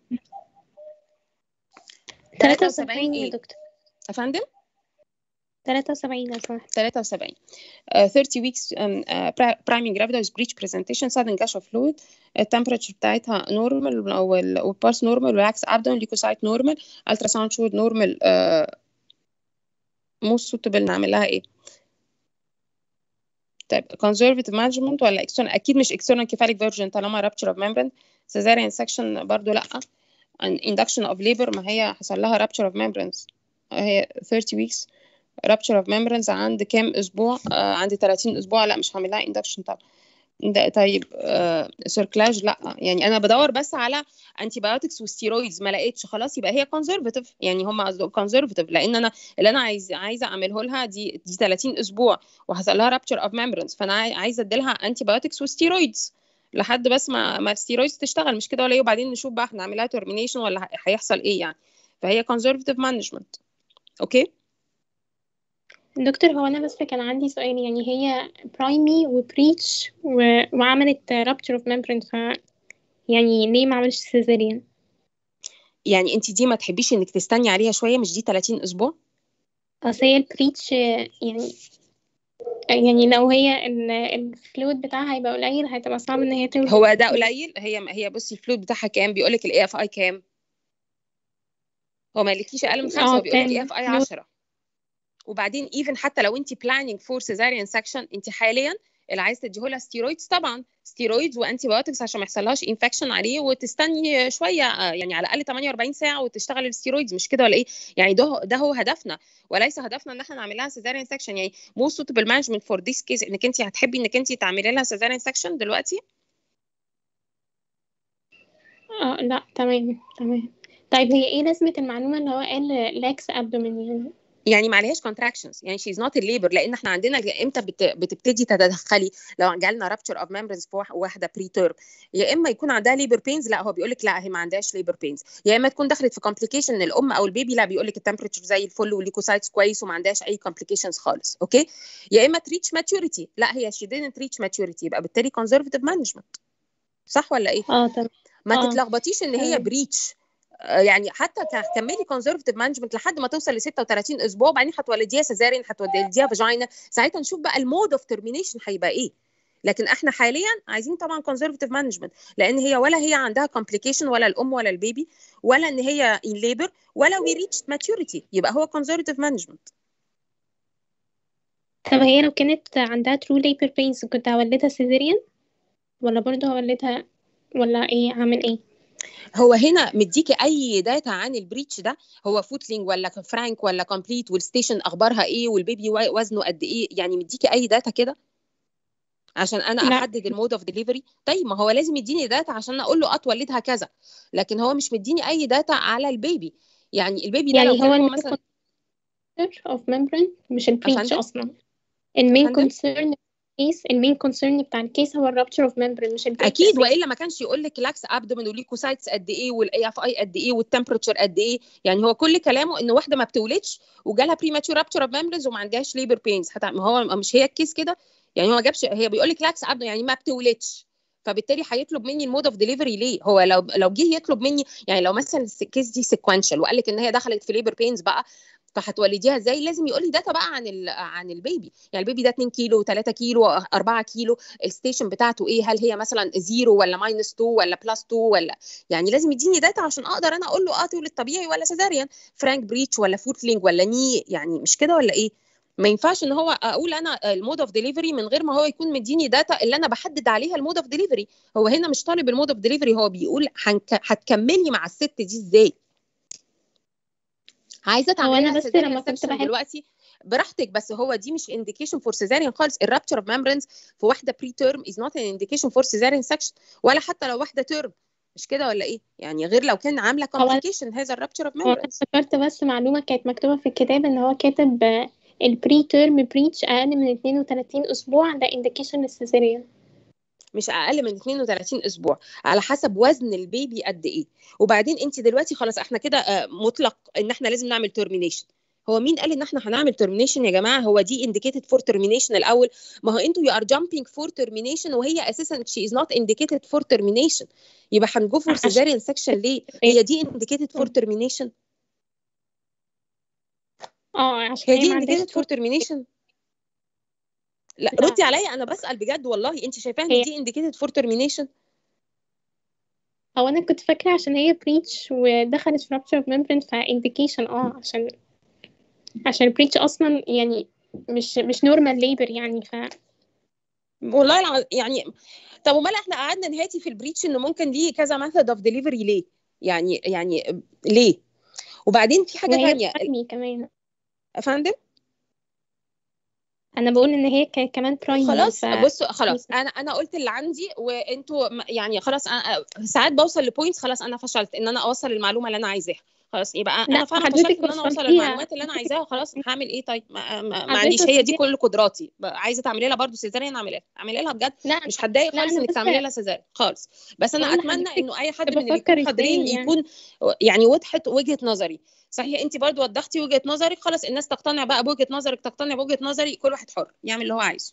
73 يا ايه دكتور يا فندم 73 لو سمحت 73 uh, 30 weeks um, uh, pri- priming gravida with breech presentation sudden gush of fluid التمبريتشر بتاعتها نورمال والبارس نورمال والعكس abdomen leukocyte نورمال ultrasound showed normal uh, most suitable نعمل لها ايه طيب conservative management ولا external اكيد مش external cephalic version طالما rupture of membrane cesarean section برضو لا induction of labor ما هي حصل لها rupture of membranes هي 30 weeks rupture of membranes عند كام اسبوع آه عند 30 اسبوع لا مش هعمل لها induction طبعا ده طيب آه سيركلاج لا يعني انا بدور بس على انتي بايوتكس وستيرويدز ما لقيتش خلاص يبقى هي كونزرفاتيف يعني هم قصدهم كونزرفاتيف لان انا اللي انا عايز عايزه اعمله لها دي دي 30 اسبوع وحصل لها رابتشر اوف ميمبرنز فانا عايزه ادي لها انتي بايوتكس وستيرويدز لحد بس ما ما الستيرويدز تشتغل مش كده ولا ايه وبعدين نشوف بقى احنا نعملها ترمينيشن ولا ه- هيحصل ايه يعني فهي كونزرفاتيف مانجمنت اوكي دكتور هو انا بس كان عندي سؤال يعني هي برايمي وبريتش و... وعملت rupture of membrane ف يعني ليه ما عملش سيزاريان يعني انت دي ما تحبيش انك تستني عليها شويه مش دي 30 اسبوع اصل هي البريتش يعني يعني لو هي ال- الفلويد بتاعها هيبقى قليل هتبقى صعب ان هي تولد هو ده قليل هي هي بصي الفلويد بتاعها كام بيقول لك الاي اف اي كام هو ما قالكيش اقل من خمسه اه هو بيقول لك اي كان اف اي فلويد 10 وبعدين ايفن حتى لو انت بلاننج فور سيزاريان سكشن انت حاليا اللي عايز تديهولها ستيرويدز طبعا ستيرويدز وانتي بايوتكس عشان ما يحصلهاش انفكشن عليه وتستني شويه آه، يعني على الاقل 48 ساعه وتشتغل الستيرويدز مش كده ولا ايه يعني ده ده هو هدفنا وليس هدفنا ان احنا نعمل لها سيزاريان سكشن يعني مو suitable management فور ذيس كيس انك انت هتحبي انك انت تعملي لها سيزاريان سكشن دلوقتي اه لا تمام تمام طيب هي ايه لازمة المعلومة اللي هو قال لاكس ابدومين يعني يعني ما عليهاش كونتراكشنز يعني شيز نوت الليبر لان احنا عندنا امتى بت... بتبتدي تتدخلي لو جالنا رابتشر اوف ميمبرنز في واح- واحده بري تيرم يا اما يكون عندها ليبر بينز لا هو بيقول لك لا هي ما عندهاش ليبر بينز يا اما تكون دخلت في كومبليكيشن ان الام او البيبي لا بيقول لك التمبريتشر زي الفل والليكوسايتس كويس وما عندهاش اي كومبليكيشنز خالص اوكي يا اما تريتش ماتيوريتي لا هي شي didn't reach maturity يبقى بالتالي conservative management صح ولا ايه اه تمام ما اه تتلخبطيش ان هي تمام بريتش يعني حتى ك- كملي كونزرفتيف مانجمنت لحد ما توصل ل 36 اسبوع وبعدين هتولديها سيزارين هتولديها فاجينا ساعتها نشوف بقى المود اوف ترمينيشن هيبقى ايه لكن احنا حاليا عايزين طبعا كونزرفتيف مانجمنت لان هي ولا هي عندها كومبليكيشن ولا الام ولا البيبي ولا ان هي ان ليبر ولا وي ريتش ماتيوريتي يبقى هو كونزرفتيف مانجمنت طب هي لو كانت عندها ترو ليبر بينز كنت هولدها سيزاريان ولا برضه هولدها ولا ايه اعمل ايه هو هنا مديكي اي داتا عن البريتش ده هو فوتلينج ولا فرانك ولا كومبليت والستيشن اخبارها ايه والبيبي وزنه قد ايه يعني مديكي اي داتا كده عشان انا لا احدد المود اوف ديليفري طيب ما هو لازم يديني داتا عشان اقول له اتولدها كذا لكن هو مش مديني اي داتا على البيبي يعني البيبي ده لو يعني كان هو هو المين مثلا اوف ميمبرين مش البريتش افندم اصلا المين افندم كونسيرن كيس المين كونسيرن بتاع الكيس هو الرابتشر اوف ميمبرين مش البريتش اكيد اساسا والا ما كانش يقول لك لاكس ابدومين وليكوسايتس قد ايه والاي اف اي قد ايه والتمبريتشر قد ايه يعني هو كل كلامه ان واحده ما بتولدش وجالها بريماتشور رابتشر اوف ميمبرينز وما عندهاش ليبر بينز حتى ما هو مش هي الكيس كده يعني هو ما جابش هي بيقول لك لاكس ابدومين يعني ما بتولدش فبالتالي هيطلب مني المود اوف ديليفري ليه هو لو لو جه يطلب مني يعني لو مثلا الكيس دي سيكوانشال وقال لك ان هي دخلت في ليبر بينز بقى فهتولديها ازاي لازم يقول لي داتا بقى عن ال عن البيبي يعني البيبي ده 2 كيلو 3 كيلو 4 كيلو الستيشن بتاعته ايه هل هي مثلا زيرو ولا ماينس 2 ولا بلس 2 ولا يعني لازم يديني داتا عشان اقدر انا اقول له اه تولد طبيعي ولا سيزاريان فرانك بريتش ولا فوتلينج ولا ني يعني مش كده ولا ايه ما ينفعش ان هو اقول انا المود اوف ديليفري من غير ما هو يكون مديني داتا اللي انا بحدد عليها المود اوف ديليفري هو هنا مش طالب المود اوف ديليفري هو بيقول هنك... هتكملي مع الست دي ازاي عايزه هو تعملي انا لها بس سيزاريان لما كنت سكشن بحب دلوقتي براحتك بس هو دي مش انديكيشن فور سيزاريان خالص الرابتشر اوف ميمبرينز في واحده بري تيرم از نوت ان انديكيشن فور سيزاريان سكشن ولا حتى لو واحده تيرم مش كده ولا ايه يعني غير لو كان عامله هو أنا كومبليكيشن هذا الرابتشر اوف هو أنا ميمبرينز افتكرت بس معلومة كانت مكتوبة في الكتاب ان هو كاتب البري تيرم بريتش اقل من 32 اسبوع ده انديكيشن للسيزاريان مش اقل من 32 اسبوع على حسب وزن البيبي قد ايه وبعدين انت دلوقتي خلاص احنا كده آه، مطلق ان احنا لازم نعمل ترمينيشن هو مين قال ان احنا هنعمل ترمينيشن يا جماعه هو دي indicated فور ترمينيشن الاول ما هو انتوا يو ار جامبينج فور ترمينيشن وهي اساسا شي از نوت indicated فور ترمينيشن يبقى هنجو فور عشان سيزاريان سكشن ليه هي دي indicated فور ترمينيشن اه عشان هي هي دي ما عندهاش indicated فور ترمينيشن لا لا ردي عليا انا بسال بجد والله انت شايفاها ان هي دي indicated فور ترمينيشن هو انا كنت فاكرة عشان هي بريتش ودخلت في rupture of membrane فانديكيشن اه عشان عشان البريتش اصلا يعني مش مش نورمال ليبر يعني ف والله الع... يعني طب امال احنا قعدنا نهاتي في البريتش انه ممكن دي كذا ميثود اوف ديليفري ليه يعني يعني ليه وبعدين في حاجه وهي تانية برايمي كمان يا فندم انا بقول ان هي ك- كمان برايمي خلاص ف... بصوا خلاص انا انا قلت اللي عندي وانتوا م- يعني خلاص أنا ساعات بوصل لبوينتس خلاص انا فشلت ان انا اوصل المعلومه اللي انا عايزاها خلاص يبقى لا انا فاهمه حضرتك فشلت ان انا اوصل وصلتيها للمعلومات اللي انا عايزاها خلاص هعمل ايه طيب ما, ما, ما عنديش حضرتك هي دي وصلتيها كل قدراتي ب- عايزه تعملي لها برضه سيزاريان اعملي لها اعملي لها بجد لا مش هتضايق لا خالص انا انك بس تعملي لها سيزاريان خالص بس انا بقول اتمنى لحضرتك انه اي حد كنت من اللي بفكر بيكونوا حاضرين ازاي يعني يكون يعني وضحت وجهه نظري صحيح انت برضو وضحتي وجهه نظرك خلاص الناس تقتنع بقى بوجهه نظرك تقتنع بوجهه نظري كل واحد حر يعمل اللي هو عايزه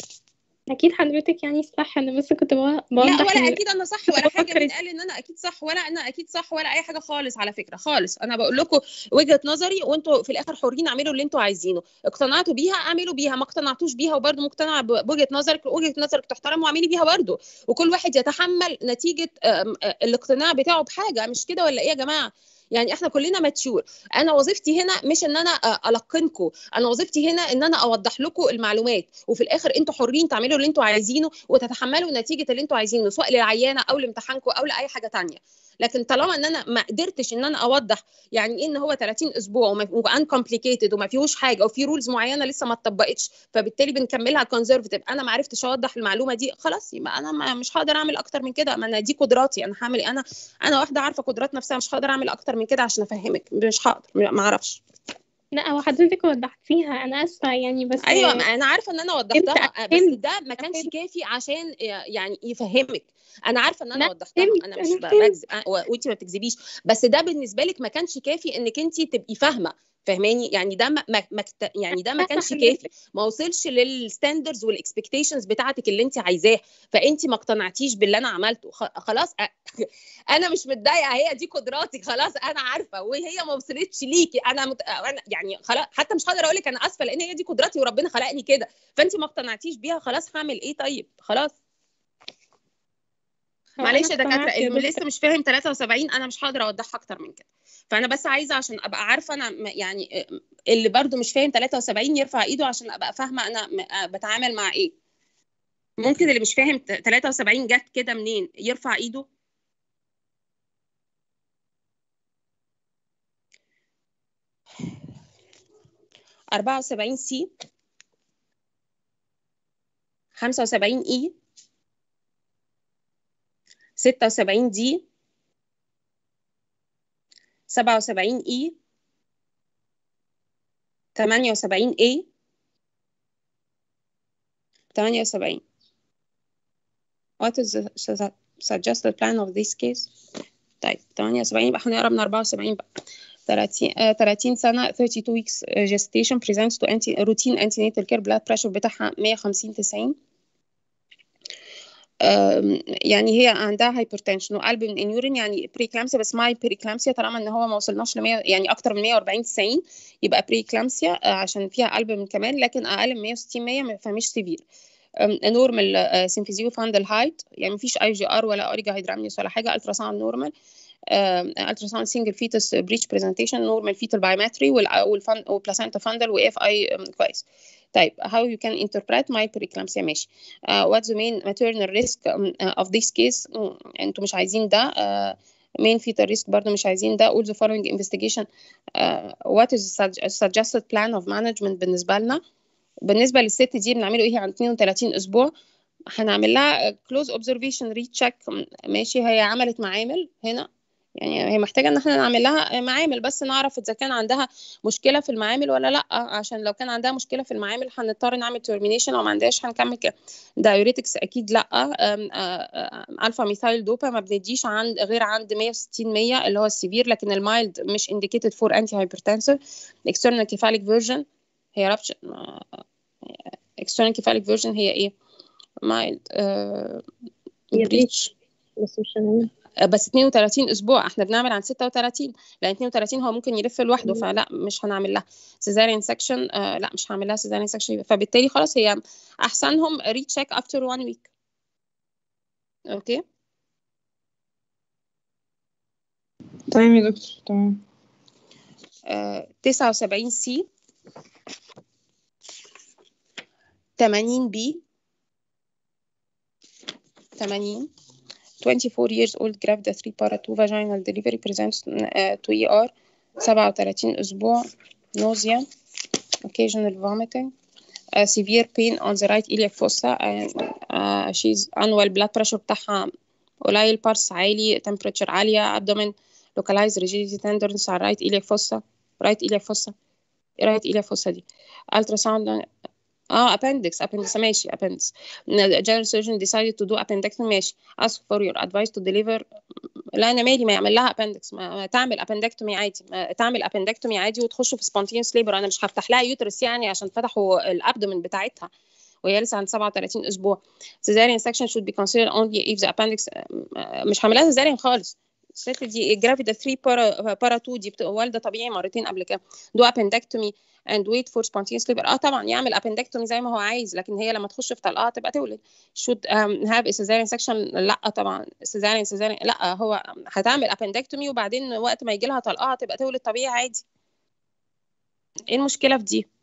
اكيد حضرتك يعني صح انا بس كنت بو- لا بوضح ولا ال... اكيد انا صح كنت ولا حاجه بفكر مين ازاي قال ان انا اكيد صح ولا انا اكيد صح ولا اي حاجه خالص على فكره خالص انا بقول لكم وجهه نظري وانتوا في الاخر حرين اعملوا اللي انتوا عايزينه اقتنعتوا بيها اعملوا بيها ما اقتنعتوش بيها وبرضه مقتنعه ب- بوجهه نظرك وجهه نظرك تحترم واعملي بيها برضه وكل واحد يتحمل نتيجه آم، آه، الاقتناع بتاعه بحاجه مش كده ولا ايه يا جماعه يعني احنا كلنا ماتشور انا وظيفتي هنا مش ان انا آه، القنكم انا وظيفتي هنا ان انا اوضح لكم المعلومات وفي الاخر انتوا حرين تعملوا اللي انتوا عايزينه وتتحملوا نتيجه اللي انتوا عايزينه سواء للعيانه او لامتحانكم او لاي حاجه تانية لكن طالما ان انا ما قدرتش ان انا اوضح يعني ايه ان هو 30 اسبوع وان كومبليكيتد وما فيهوش حاجه وفي رولز معينه لسه ما اتطبقتش فبالتالي بنكملها كونزرفتيف انا ما عرفتش اوضح المعلومه دي خلاص يبقى انا ما مش هقدر اعمل اكتر من كده ما انا دي قدراتي انا هعمل إيه؟ انا انا واحده عارفه قدرات نفسها مش هقدر اعمل اكتر من كده عشان افهمك مش هقدر ما اعرفش لا هو حضرتك وضحتيها انا اسفه يعني بس ايوه ما انا عارفه ان انا فهمت وضحتها بس فهمت ده ما كانش فهمت كافي عشان يعني يفهمك انا عارفه ان انا لا وضحتها فهمت انا مش انا ب- فهمت بكذب أنا- و- وانت ما بتكذبيش بس ده بالنسبه لك ما كانش كافي انك انت تبقي فاهمه فاهماني يعني ده ما ما ما كت- يعني ده ما فاهمه كانش كافي حضرتك ما وصلش للستاندرز والاكسبكتيشنز بتاعتك اللي انت عايزاه فانت ما اقتنعتيش باللي انا عملته خ- خلاص أ- انا مش متضايقه هي دي قدراتك خلاص انا عارفه وهي ما وصلتش ليكي انا, مت... أنا يعني خلاص حتى مش هقدر اقول لك انا اسفه لان هي دي قدراتي وربنا خلقني كده فانت ما اقتنعتيش بيها خلاص هعمل ايه طيب خلاص هو انا معلش يا دكاتره اقتنعت يا اللي دكتور لسه مش فاهم 73 انا مش هقدر اوضحها اكتر من كده فانا بس عايزه عشان ابقى عارفه انا م- يعني اللي برضو مش فاهم 73 يرفع ايده عشان ابقى فاهمه انا م- بتعامل مع ايه ممكن اللي مش فاهم ت- 73 جت كده منين يرفع ايده 74 سي 75 اي 76 دي 77 اي 78 A 78 What is the su- suggested plan of this case? طيب 78 يبقى هنقرا من 74 بقى 30 آه 30 سنة 32 weeks آه، gestation presents to anti routine antenatal care blood pressure بتاعها 150 90 آم، يعني هي عندها هايبرتنشن وقلب من انيورين يعني بريكلامسيا بس مع بريكلامسيا طالما ان هو ما وصلناش ل 100 يعني اكتر من 140 90 يبقى بريكلامسيا عشان فيها قلب من كمان لكن اقل من 160 100 فمش سيفير نورمال سيمفيزيو فاندل هايت يعني مفيش اي جي ار ولا اوريجا هيدرامنيوس ولا حاجه الترا ساوند نورمال الترا ساوند سنجل فيتس بريتش برزنتيشن نورمال فيتال بايومتري والفن والبلاسنتا فاندل واف اي كويس طيب how you can interpret my preeclampsia ماشي uh, what's the main maternal risk um, uh, of this case mm, انتوا مش عايزين ده uh, main fetal risk برضه مش عايزين ده all the following investigation uh, what is the suggested plan of management بالنسبة لنا بالنسبة للست دي بنعمله ايه عن 32 اسبوع هنعمل لها close observation recheck ماشي هي عملت معامل هنا يعني هي محتاجة ان احنا نعمل لها معامل بس نعرف اذا كان عندها مشكلة في المعامل ولا لا عشان لو كان عندها مشكلة في المعامل هنضطر نعمل termination او ما عندهاش هنكمل كده diuretics اكيد لا الفا ميثايل دوبا ما بنديش عند غير عند 160 100 اللي هو السيفير لكن المايلد مش indicated for anti hypertensive external cephalic version هي rupture external cephalic version هي ايه mild uh, هي breach بس مش هنعمل بس 32 اسبوع احنا بنعمل عن 36 لان 32 هو ممكن يلف لوحده فلا مش هنعمل لها سيزاريان سكشن آه لا مش هعمل لها سيزاريان سكشن فبالتالي خلاص هي احسنهم ريتشيك افتر 1 ويك اوكي تمام يا دكتور تمام آه 79 سي 80 بي 80 24 years old gravid 3 para 2 vaginal delivery presents uh, to ER 37 أسبوع nausea occasional vomiting uh, severe pain on the right iliac fossa and uh, she's annual blood pressure بتاعها قليل pulse عالي temperature عالية abdomen localized rigidity tenderness على right iliac fossa right iliac fossa ايه right iliac fossa دي ultrasound اه appendix appendix ماشي appendix general surgeon decided to do appendectomy ماشي ask for your advice to deliver لا انا مالي ما يعمل لها appendix ما, ما تعمل appendectomy عادي ما تعمل appendectomy عادي وتخش في spontaneous labor انا مش هفتح لها يوترس يعني عشان فتحوا الابدومن بتاعتها وهي لسه عند 37 اسبوع cesarean section should be considered only if the appendix مش هعملها cesarean خالص الست دي جرافيدا 3 بارا بارا 2 دي بتبقى والده طبيعي مرتين قبل كده دو appendectomy and wait for spontaneous labor اه طبعا يعمل appendectomy زي ما هو عايز لكن هي لما تخش في طلقه تبقى تولد should um, have a cesarean section لا طبعا cesarean cesarean لا هو هتعمل appendectomy وبعدين وقت ما يجي لها طلقه تبقى تولد طبيعي عادي ايه المشكله في دي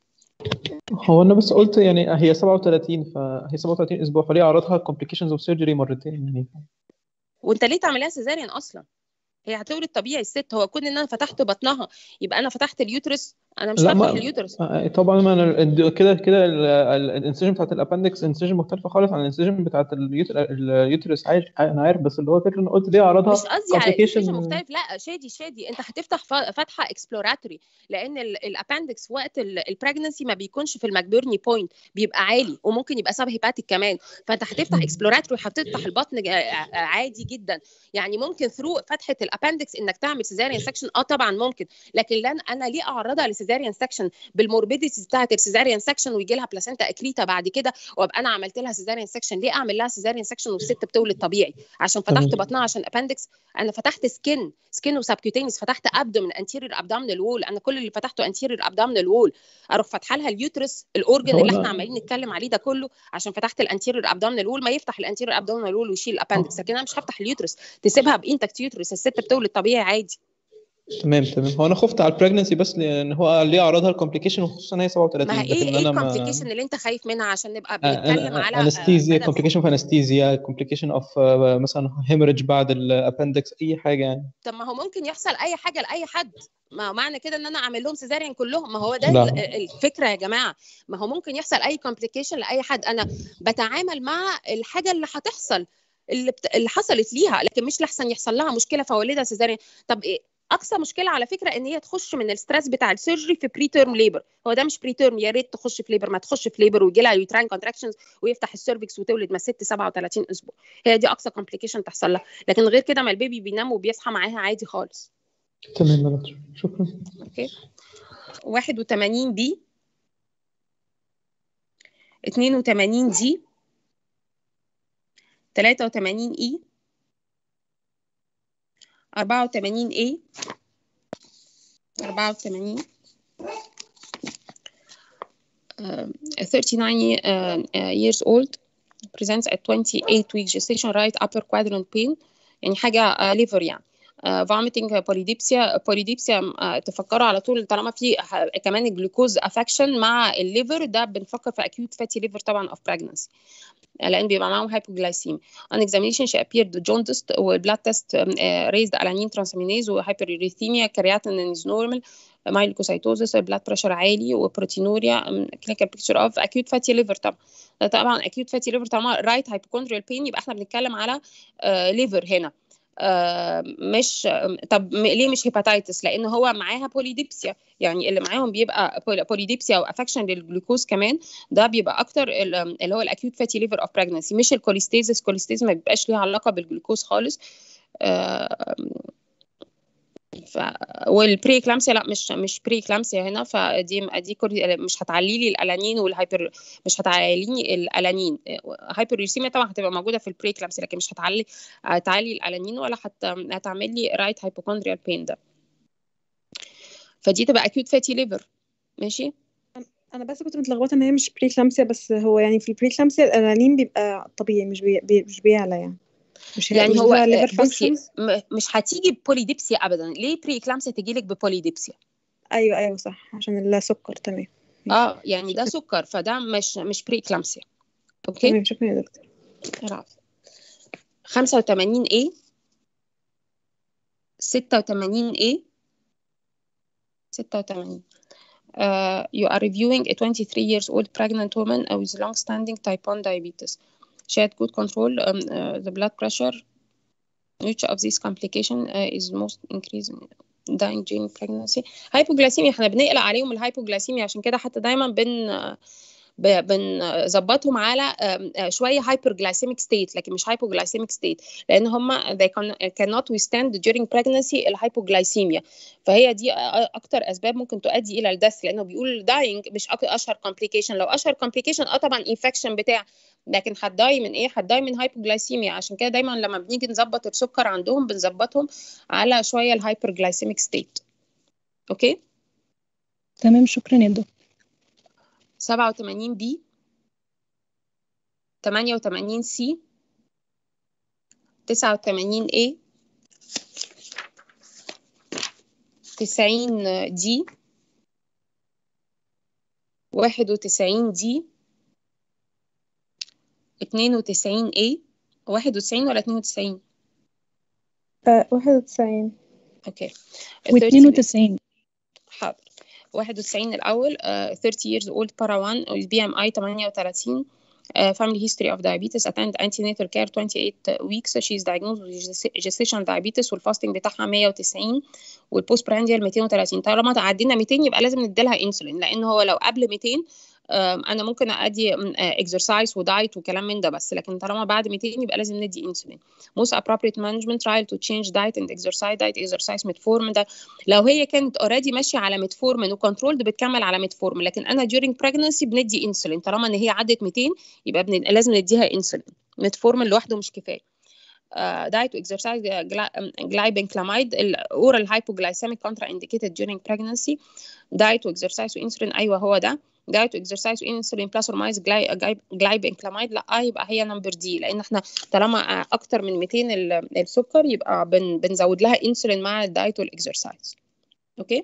هو انا بس قلت يعني هي 37 فهي 37 اسبوع فليه عرضها complications of surgery مرتين يعني وانت ليه تعملها سيزاريان اصلا هي هتولد طبيعي الست هو كون ان انا فتحت بطنها يبقى انا فتحت اليوترس انا مش لا هفتح ما اليوترس آه، طبعا ما انا ال- كده كده الانسجن بتاعت الابندكس انسجن مختلفه خالص عن الانسجن بتاعت اليوتر- اليوترس عايش انا عارف بس اللي هو الفكره ان قلت ليه عرضها مش قصدي على complication انفيجن مختلف لا شادي شادي انت هتفتح ف- فتحه اكسبلوراتوري لان الاباندكس وقت البريجنسي ما بيكونش في الماكبيرني بوينت بيبقى عالي وممكن يبقى سب هيباتيك كمان فانت هتفتح اكسبلوراتوري هتفتح البطن جا- عادي جدا يعني ممكن ثرو فتحه الاباندكس انك تعمل سيزاريان سكشن اه طبعا ممكن لكن لن انا ليه اعرضها لسيزاريان سكشن بالموربيديتي بتاعت السيزاريان سكشن ويجي لها بلاسينتا اكريتا بعد كده وابقى انا عملت لها سيزاريان سكشن ليه اعمل لها سيزاريان سكشن والست بتولد طبيعي عشان فتحت تمام. بطنها عشان اباندكس انا فتحت سكين سكين وسبكيوتينيس فتحت ابدومن انتيرير ابدومينال وول انا كل اللي فتحته انتيرير ابدومينال وول اروح فاتحه لها اليوترس الاورجن هو اللي أنا- احنا عمالين نتكلم عليه ده كله عشان فتحت الانتيرير ابدومينال وول ما يفتح الانتيرير ابدومينال وول ويشيل الاباندكس لكن انا مش هفتح اليوترس تسيبها بانتكت يوترس الست بتولد طبيعي عادي تمام تمام هو انا خفت على البريجنسي بس لان هو ليه عرضها الكومبليكيشن وخصوصا ان هي 37 ما هي ايه لكن ايه انا ما الكومبليكيشن اللي انت خايف منها عشان نبقى بنتكلم على آه، انستيزيا مدى كومبليكيشن في انستيزيا كومبليكيشن اوف مثلا هيموريدج بعد الابندكس اي حاجه يعني طب ما هو ممكن يحصل اي حاجه لاي حد ما هو معنى كده ان انا اعمل لهم سيزاريان كلهم ما هو ده لا. ال- الفكره يا جماعه ما هو ممكن يحصل اي كومبليكيشن لاي حد انا بتعامل مع الحاجه اللي هتحصل اللي, بت... اللي حصلت ليها لكن مش لحسن يحصل لها مشكله فوالدها سيزاريان طب إيه؟ اقصى مشكله على فكره ان هي تخش من الستريس بتاع السيرجري في بري تيرم ليبر هو ده مش بري تيرم يا ريت تخش في ليبر ما تخش في ليبر ويجي لها يوتراين كونتراكشنز ويفتح السيرفكس وتولد ما ست 37 اسبوع هي دي اقصى كومبليكيشن تحصل لها لكن غير كده ما البيبي بينام وبيصحى معاها عادي خالص تمام يا دكتور شكرا اوكي 81 بي 82 دي 83 اي 84 اي 84 um, 39 uh, uh, years old presents at 28 week gestation right upper quadrant pain يعني حاجة uh, liver يعني uh, vomiting uh, polydipsia polydipsia uh, تفكروا على طول طالما في ح- كمان الجلوكوز افكشن مع الليفر ده بنفكر في acute fatty liver طبعا of pregnancy لان بيبقى معاهم hypoglycemia on examination she appeared jaundiced والبلاد تيست raised alanine transaminase وhyperuricemia creatinine is normal مايلوكوسايتوزس البلاد بريشر عالي وبروتينوريا كلينيكال بيكتشر اوف اكيوت فاتي ليفر طبعا طبعا اكيوت فاتي ليفر طبعا رايت هايبوكوندريال بين يبقى احنا بنتكلم على ليفر هنا آه، مش آم، طب م- ليه مش هيباتيتس لان هو معاها بوليديبسيا يعني اللي معاهم بيبقى بول- بوليديبسيا وافكشن للجلوكوز كمان ده بيبقى اكتر ال- اللي هو الاكيوت فاتي ليفر اوف بريجنسي مش الكوليستيزس كوليستيز ما بيبقاش ليها علاقه بالجلوكوز خالص آه، ف والبري كلامسيا لا مش مش بري كلامسيا هنا فدي دي كل- مش هتعلي لي الالانين والهايبر مش هتعلي لي الالانين هايبر طبعا هتبقى موجوده في البري كلامسيا لكن مش هتعلي هتعلي الالانين ولا هت... هتعمل لي رايت هايبوكوندريال بين ده فدي تبقى اكيوت فاتي ليفر ماشي انا بس كنت متلخبطه ان هي مش بري كلامسيا بس هو يعني في البري كلامسيا الانالين بيبقى طبيعي مش بي... بي... مش بيعلى يعني مش هي... يعني مش هو ده liver بصي functions م- مش هتيجي ببوليديبسيا ابدا ليه بري كلامسيا تجي لك ببوليديبسيا ايوه ايوه صح عشان السكر تمام اه يعني ده سكر فده مش مش بري كلامسيا اوكي تمام شكرا يا دكتور العفو 85 A 86 A 86 Uh, you are reviewing a 23 years old pregnant woman with long-standing type 1 diabetes. She had good control um, uh, the blood pressure. Which of these complication uh, is most increasing dying during pregnancy? هايبوجلاسيميا احنا بنقلق عليهم الهايبوجلاسيميا عشان كده حتى دايما بن ب- بنظبطهم على آم، آه، شويه hyperglycemic state لكن مش hypoglycemic state لان هم they can, cannot withstand during pregnancy الهايبوجلايسيميا فهي دي أ- اكتر اسباب ممكن تؤدي الى الدث لانه بيقول dying مش أك- اشهر complication لو اشهر complication اه طبعا infection بتاع لكن هتضاي من ايه هتضاي من هايبوجلايسيميا عشان كده دايما لما بنيجي نظبط السكر عندهم بنظبطهم على شويه الهايبرجلايسيميك ستيت اوكي تمام شكرا يا دكتور 87 بي 88 سي 89 A 90 دي 91 دي 92 A 91 ولا 92 آه، واحد وتسعين اوكي و92 حاضر 91 الأول uh, 30 years old para 1 with BMI 38 uh, family history of diabetes attend antenatal care 28 weeks she is diagnosed with gest- gestation diabetes والفاستنج بتاعها 190 والبوست برانديال 230 طالما تعدينا 200 يبقى لازم نديلها انسولين لان هو لو قبل 200 آم، انا ممكن ادي اكسرسايز ودايت وكلام من ده بس لكن طالما بعد 200 يبقى لازم ندي انسولين most appropriate management trial to change diet and exercise diet exercise metformin ده لو هي كانت اوريدي ماشيه على ميتفورمين وكنترولد بتكمل على ميتفورمين لكن انا during pregnancy بندي انسولين طالما ان هي عدت 200 يبقى بن... لازم نديها انسولين ميتفورمين لوحده مش كفايه دايت واكسرسايز جلايبنكلاميد الاورال هايبوجلايسيميك كونترا انديكيتد during pregnancy دايت واكسرسايز وانسولين ايوه هو ده دايت واكسرسايز وانسولين بلس اور ماينس جلايبنكلاميد لا يبقى هي نمبر دي لان احنا طالما اكتر من 200 ال- السكر يبقى بن... بنزود لها انسولين مع الدايت والاكسرسايز اوكي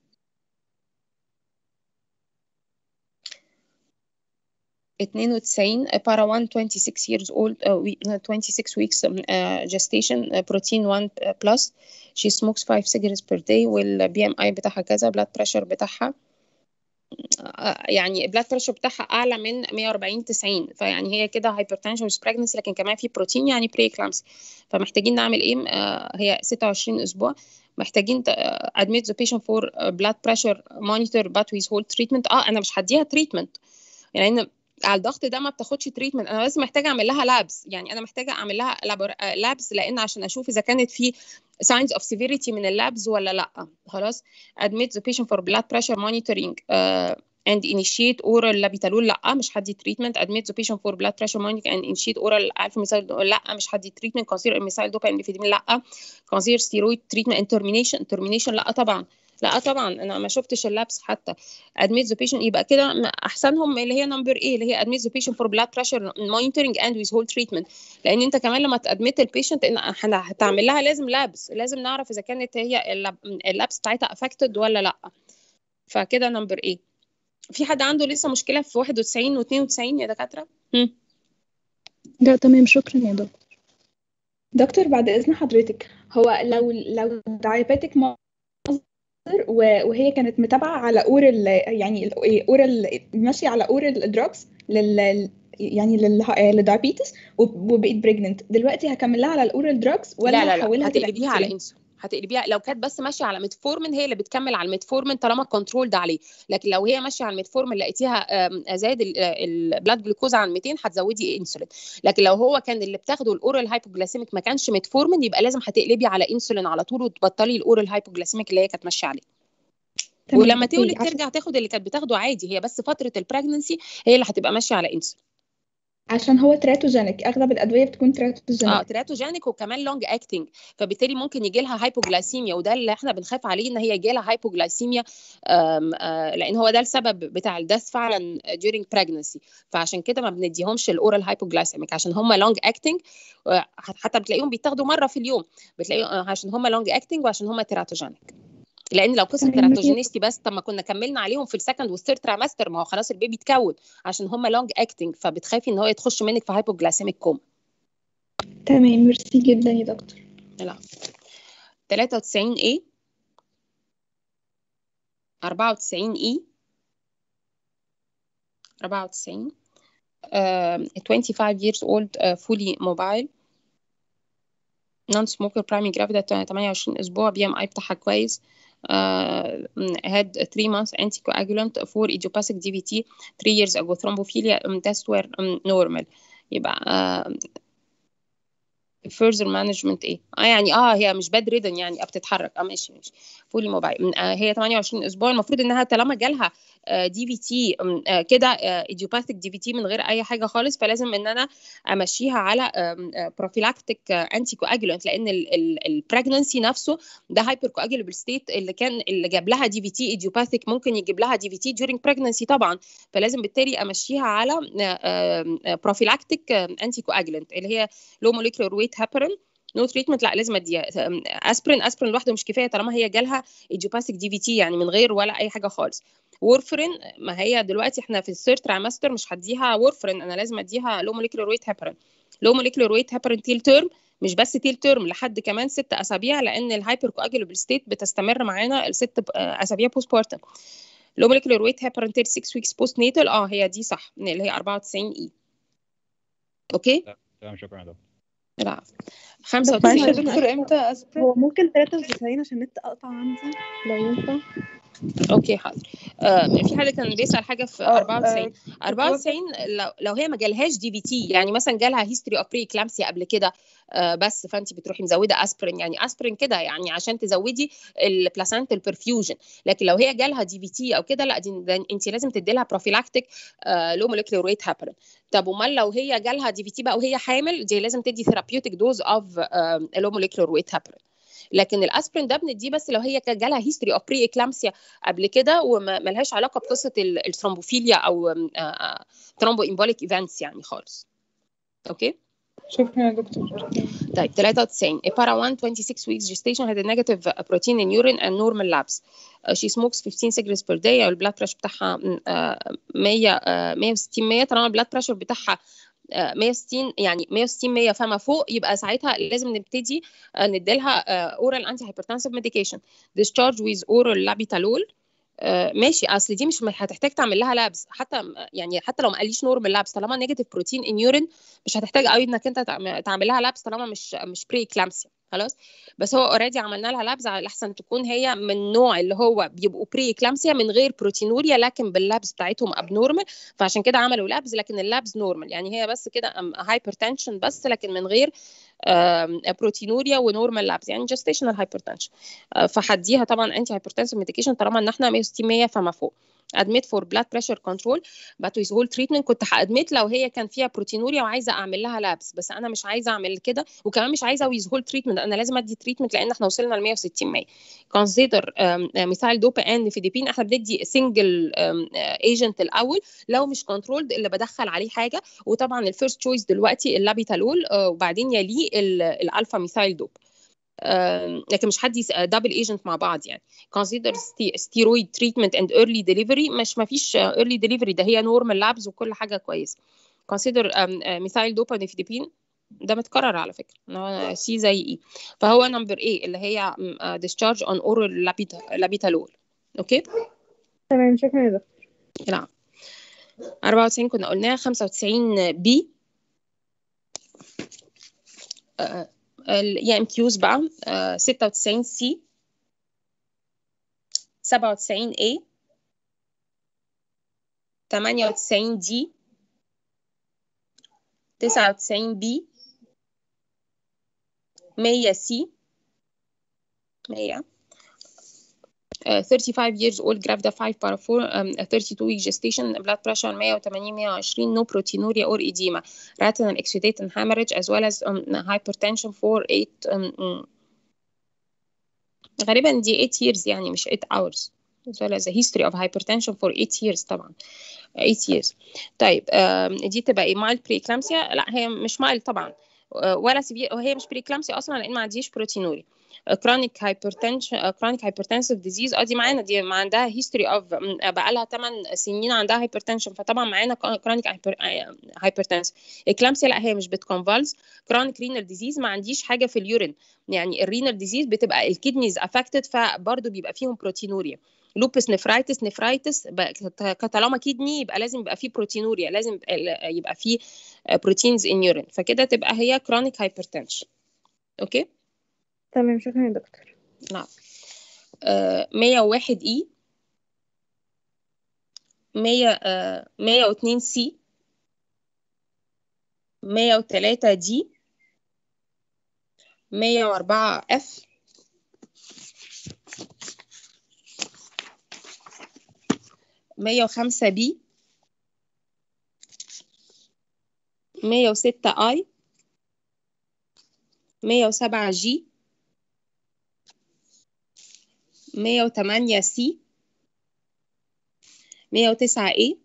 اتنين وتسعين para 1 26 years old uh, we, uh, 26 weeks um, uh, gestation uh, protein 1 plus she smokes 5 cigarettes per day والبي ام اي بتاعها كذا blood pressure بتاعها آه، يعني البلاد بريشر بتاعها اعلى من 140 90 فيعني هي كده هايبرتنشن مش pregnancy لكن كمان في بروتين يعني بري كلامسي فمحتاجين نعمل ايه آه، هي 26 اسبوع محتاجين ت- آه، admit the patient for uh, blood pressure monitor but with whole treatment اه انا مش هديها تريتمنت يعني إن على الضغط ده ما بتاخدش تريتمنت انا بس محتاجه اعمل لها لابس يعني انا محتاجه اعمل لها لابس لان عشان اشوف اذا كانت في signs of severity من اللابس ولا لا خلاص admit the patient for blood pressure monitoring uh, and initiate oral labetalol لا مش هدي treatment admit the patient for blood pressure monitoring and initiate oral alpha methyl لا مش هدي treatment consider methyl dopamine لا consider steroid treatment and termination termination لا طبعا لا طبعا انا ما شفتش اللابس حتى admit the patient يبقى كده م- احسنهم اللي هي نمبر ايه اللي هي admit the patient for blood pressure monitoring and with whole treatment لان انت كمان لما تادمت البيشنت ان احنا هتعمل لها لازم لابس لازم نعرف اذا كانت هي اللاب- اللابس بتاعتها affected ولا لا فكده نمبر ايه في حد عنده لسه مشكله في 91 و92 يا دكاتره هم. لا تمام شكرا يا دكتور دكتور بعد إذن حضرتك هو لو لو diabetic mother و- وهي كانت متابعة على اورال يعني اورال ماشية على اورال دراجز لل يعني للدايابيتس وبقيت بريجننت دلوقتي هكمل لها على الاورال دراجز ولا لا لا لا هحولها تبقى هتقلبيها على insulin؟ انسولين هتقلبيها لو كانت بس ماشيه على ميتفورمين هي اللي بتكمل على الميتفورمين طالما كنترول ده عليه لكن لو هي ماشيه على الميتفورمين لقيتيها آم، زاد البلاد جلوكوز عن 200 هتزودي انسولين لكن لو هو كان اللي بتاخده الاورال هايبوجلاسيميك ما كانش ميتفورمين يبقى لازم هتقلبي على انسولين على طول وتبطلي الاورال هايبوجلاسيميك اللي هي كانت ماشيه عليه تمام ولما اوكي تولد عشان ترجع تاخد اللي كانت بتاخده عادي هي بس فتره البريجننسي هي اللي هتبقى ماشيه على انسولين عشان هو تراتوجينيك اغلب الادويه بتكون اه تراتوجينيك تراتوجينيك وكمان لونج اكتنج فبالتالي ممكن يجي لها هايبوجلايسيميا وده اللي احنا بنخاف عليه ان هي يجي لها هايبوجلايسيميا آم، آه، لان هو ده السبب بتاع الدث فعلا during pregnancy فعشان كده ما بنديهمش الاورال هايبوجلايسيميك عشان هم لونج اكتنج حتى بتلاقيهم بيتاخدوا مره في اليوم بتلاقيهم آه، عشان هم لونج اكتنج وعشان هم تراتوجينيك لان لو قصه تمام تراتوجينيستي بس طب ما كنا كملنا عليهم في السكند والثيرد ترامستر ما هو خلاص البيبي اتكون عشان هم لونج اكتنج فبتخافي ان هو يتخش منك في هايبوجلايسيميك كوما تمام ميرسي جدا يا دكتور لا 93 A 94 E 94 um, 25 years old uh, fully mobile non smoker primary gravid 28 اسبوع بي ام اي بتاعها كويس uh, had 3 months anticoagulant for idiopathic DVT 3 years ago thrombophilia um, tests were um, normal يبقى uh, further management ايه اه يعني اه هي مش باد ريدن يعني بتتحرك اه ماشي ماشي فولي موبايل آه هي 28 اسبوع المفروض انها طالما جالها دي في تي كده ايديوباثيك دي في تي من غير اي حاجه خالص فلازم ان انا امشيها على بروفيلاكتيك انتي كواجولانت لان البريجننسي نفسه ده هايبر كواجولابل ستيت اللي كان اللي جاب لها دي في تي ايديوباثيك ممكن يجيب لها دي في تي during pregnancy طبعا فلازم بالتالي امشيها على بروفيلاكتيك انتي كواجولانت اللي هي لو موليكولر ويت هابرين نو تريتمنت لا لازم اديها اسبرين اسبرين لوحده مش كفايه طالما هي جالها ايديوباثيك دي في تي يعني من غير ولا اي حاجه خالص وورفرين ما هي دلوقتي احنا في الثيرد ترايمستر مش هديها وورفرين انا لازم اديها لو موليكولر ويت هابرين لو موليكولر ويت هابرين تيل تيرم مش بس تيل تيرم لحد كمان ست اسابيع لان الهايبر كواجولابل ستيت بتستمر معانا الست اسابيع بوست بارتم لو موليكولر ويت هابرين تيل 6 ويكس بوست نيتال اه هي دي صح اللي هي 94 اي اوكي تمام شكرا يا دكتور لا معلش يا 95 دكتور امتى اسبرين هو ممكن 93 عشان النت قطع عندي لو ينفع اوكي حاضر آه في حد كان بيسأل حاجه في اه 94 كنت 94 لو لو هي ما جالهاش دي في تي يعني مثلا جالها هيستوري اوف بري كلامسيا قبل كده آه بس فانت بتروحي مزوده اسبرين يعني اسبرين كده يعني عشان تزودي البلاسنتال برفيوجن لكن لو هي جالها دي في تي او كده لا دي ده انت لازم تدي لها بروفيلاكتيك آه لو موليكولر ويت هابرين طب امال لو هي جالها دي في تي بقى وهي حامل دي لازم تدي ثيرابيوتيك دوز اوف لو موليكولر ويت هابرين لكن الاسبرين ده بنديه بس لو هي كان جالها هيستوري اوف بري اكلامسيا قبل كده وما لهاش علاقه بقصه الثرومبوفيليا او ثرومبو امبوليك ايفنتس يعني خالص اوكي شكرا يا دكتور طيب 93 a para 1 26 weeks gestation had a negative protein in urine and normal labs uh, she smokes 15 cigarettes per day البلاد بريشر بتاعها uh, 100 uh, 160 100 طالما البلاد بريشر بتاعها 160 يعني 160 100 فما فوق يبقى ساعتها لازم نبتدي نديلها اورال انتي هايبرتنسيف ميديكيشن discharge with oral labitalol آه ماشي اصل دي مش هتحتاج تعمل لها لابس حتى يعني حتى لو ما قاليش نورمال لابس طالما نيجاتيف بروتين ان يورين مش هتحتاج قوي انك انت تعمل لها لابس طالما مش مش بري كلامسيا خلاص بس هو اوريدي عملنا لها لابس على احسن تكون هي من النوع اللي هو بيبقوا بري كلامسيا من غير بروتينوريا لكن باللابس بتاعتهم اب نورمال فعشان كده عملوا لابس لكن اللابس نورمال يعني هي بس كده هايبرتنشن بس لكن من غير بروتينوريا ونورمال لابس يعني جستيشنال هايبرتنشن فهديها طبعا انتي هايبرتنسيف ميديكيشن طالما ان احنا 160 100 فما فوق ادميت فور بلاد بريشر كنترول بات ويز هول تريتمنت كنت هادميت لو هي كان فيها بروتينوريا وعايزه اعمل لها لابس بس انا مش عايزه اعمل كده وكمان مش عايزه ويز هول تريتمنت انا لازم ادي تريتمنت لان احنا وصلنا ل 160 100 كونسيدر مثال دوبا ان فيديبين احنا بندي سنجل ايجنت الاول لو مش كنترولد اللي بدخل عليه حاجه وطبعا الفيرست تشويس دلوقتي اللابيتالول وبعدين يليه الالفا ميثايل دوب لكن مش حد دبل ايجنت مع بعض يعني consider steroid treatment and early delivery مش ما فيش early delivery ده هي normal labs وكل حاجه كويسه consider ميثايل دوبانيفيديبين ده متكرر على فكره ان هو سي زي اي فهو نمبر ايه اللي هي discharge on oral labitalol اوكي تمام شكرا يا دكتور نعم 94 كنا قلناها 95 بي الاي ام كيوز بقى 96 سي 97 A 98 دي 99 بي 100 سي 100 Uh, 35 years old gravida 5 para 4 um, 32 week gestation blood pressure 180 120 no proteinuria or edema retinal exudate and hemorrhage as well as um, hypertension for 8 um, غالبا دي 8 years يعني مش 8 hours as well as a history of hypertension for 8 years طبعا 8 years طيب دي تبقى ايه mild preeclampsia لا هي مش mild طبعا ولا سيفير وهي مش بريكلامسيا اصلا لان ما عنديش بروتينوري كرونيك هايبرتنشن كرونيك هايبرتنسيف ديزيز اه دي معانا دي ما عندها هيستوري اوف بقى لها 8 سنين عندها هايبرتنشن فطبعا معانا كرونيك هايبرتنسيف اكلامسيا لا هي مش بتكونفالز كرونيك رينال ديزيز ما عنديش حاجه في اليورين يعني الرينال ديزيز بتبقى الكدنيز افكتد فبرضه بيبقى فيهم بروتينوريا لوبس نفرايتس نفرايتس كطالما كدني يبقى لازم يبقى فيه بروتينوريا لازم يبقى فيه بروتينز ان يورين فكده تبقى هي كرونيك هايبرتنشن اوكي تمام شكرا يا دكتور نعم آه 101 اي 100 آه 102 سي 103 دي 104 اف مية وخمسة بي مية وستة اي مية وسبعة جي مية وتمانية سي مية وتسعة ايه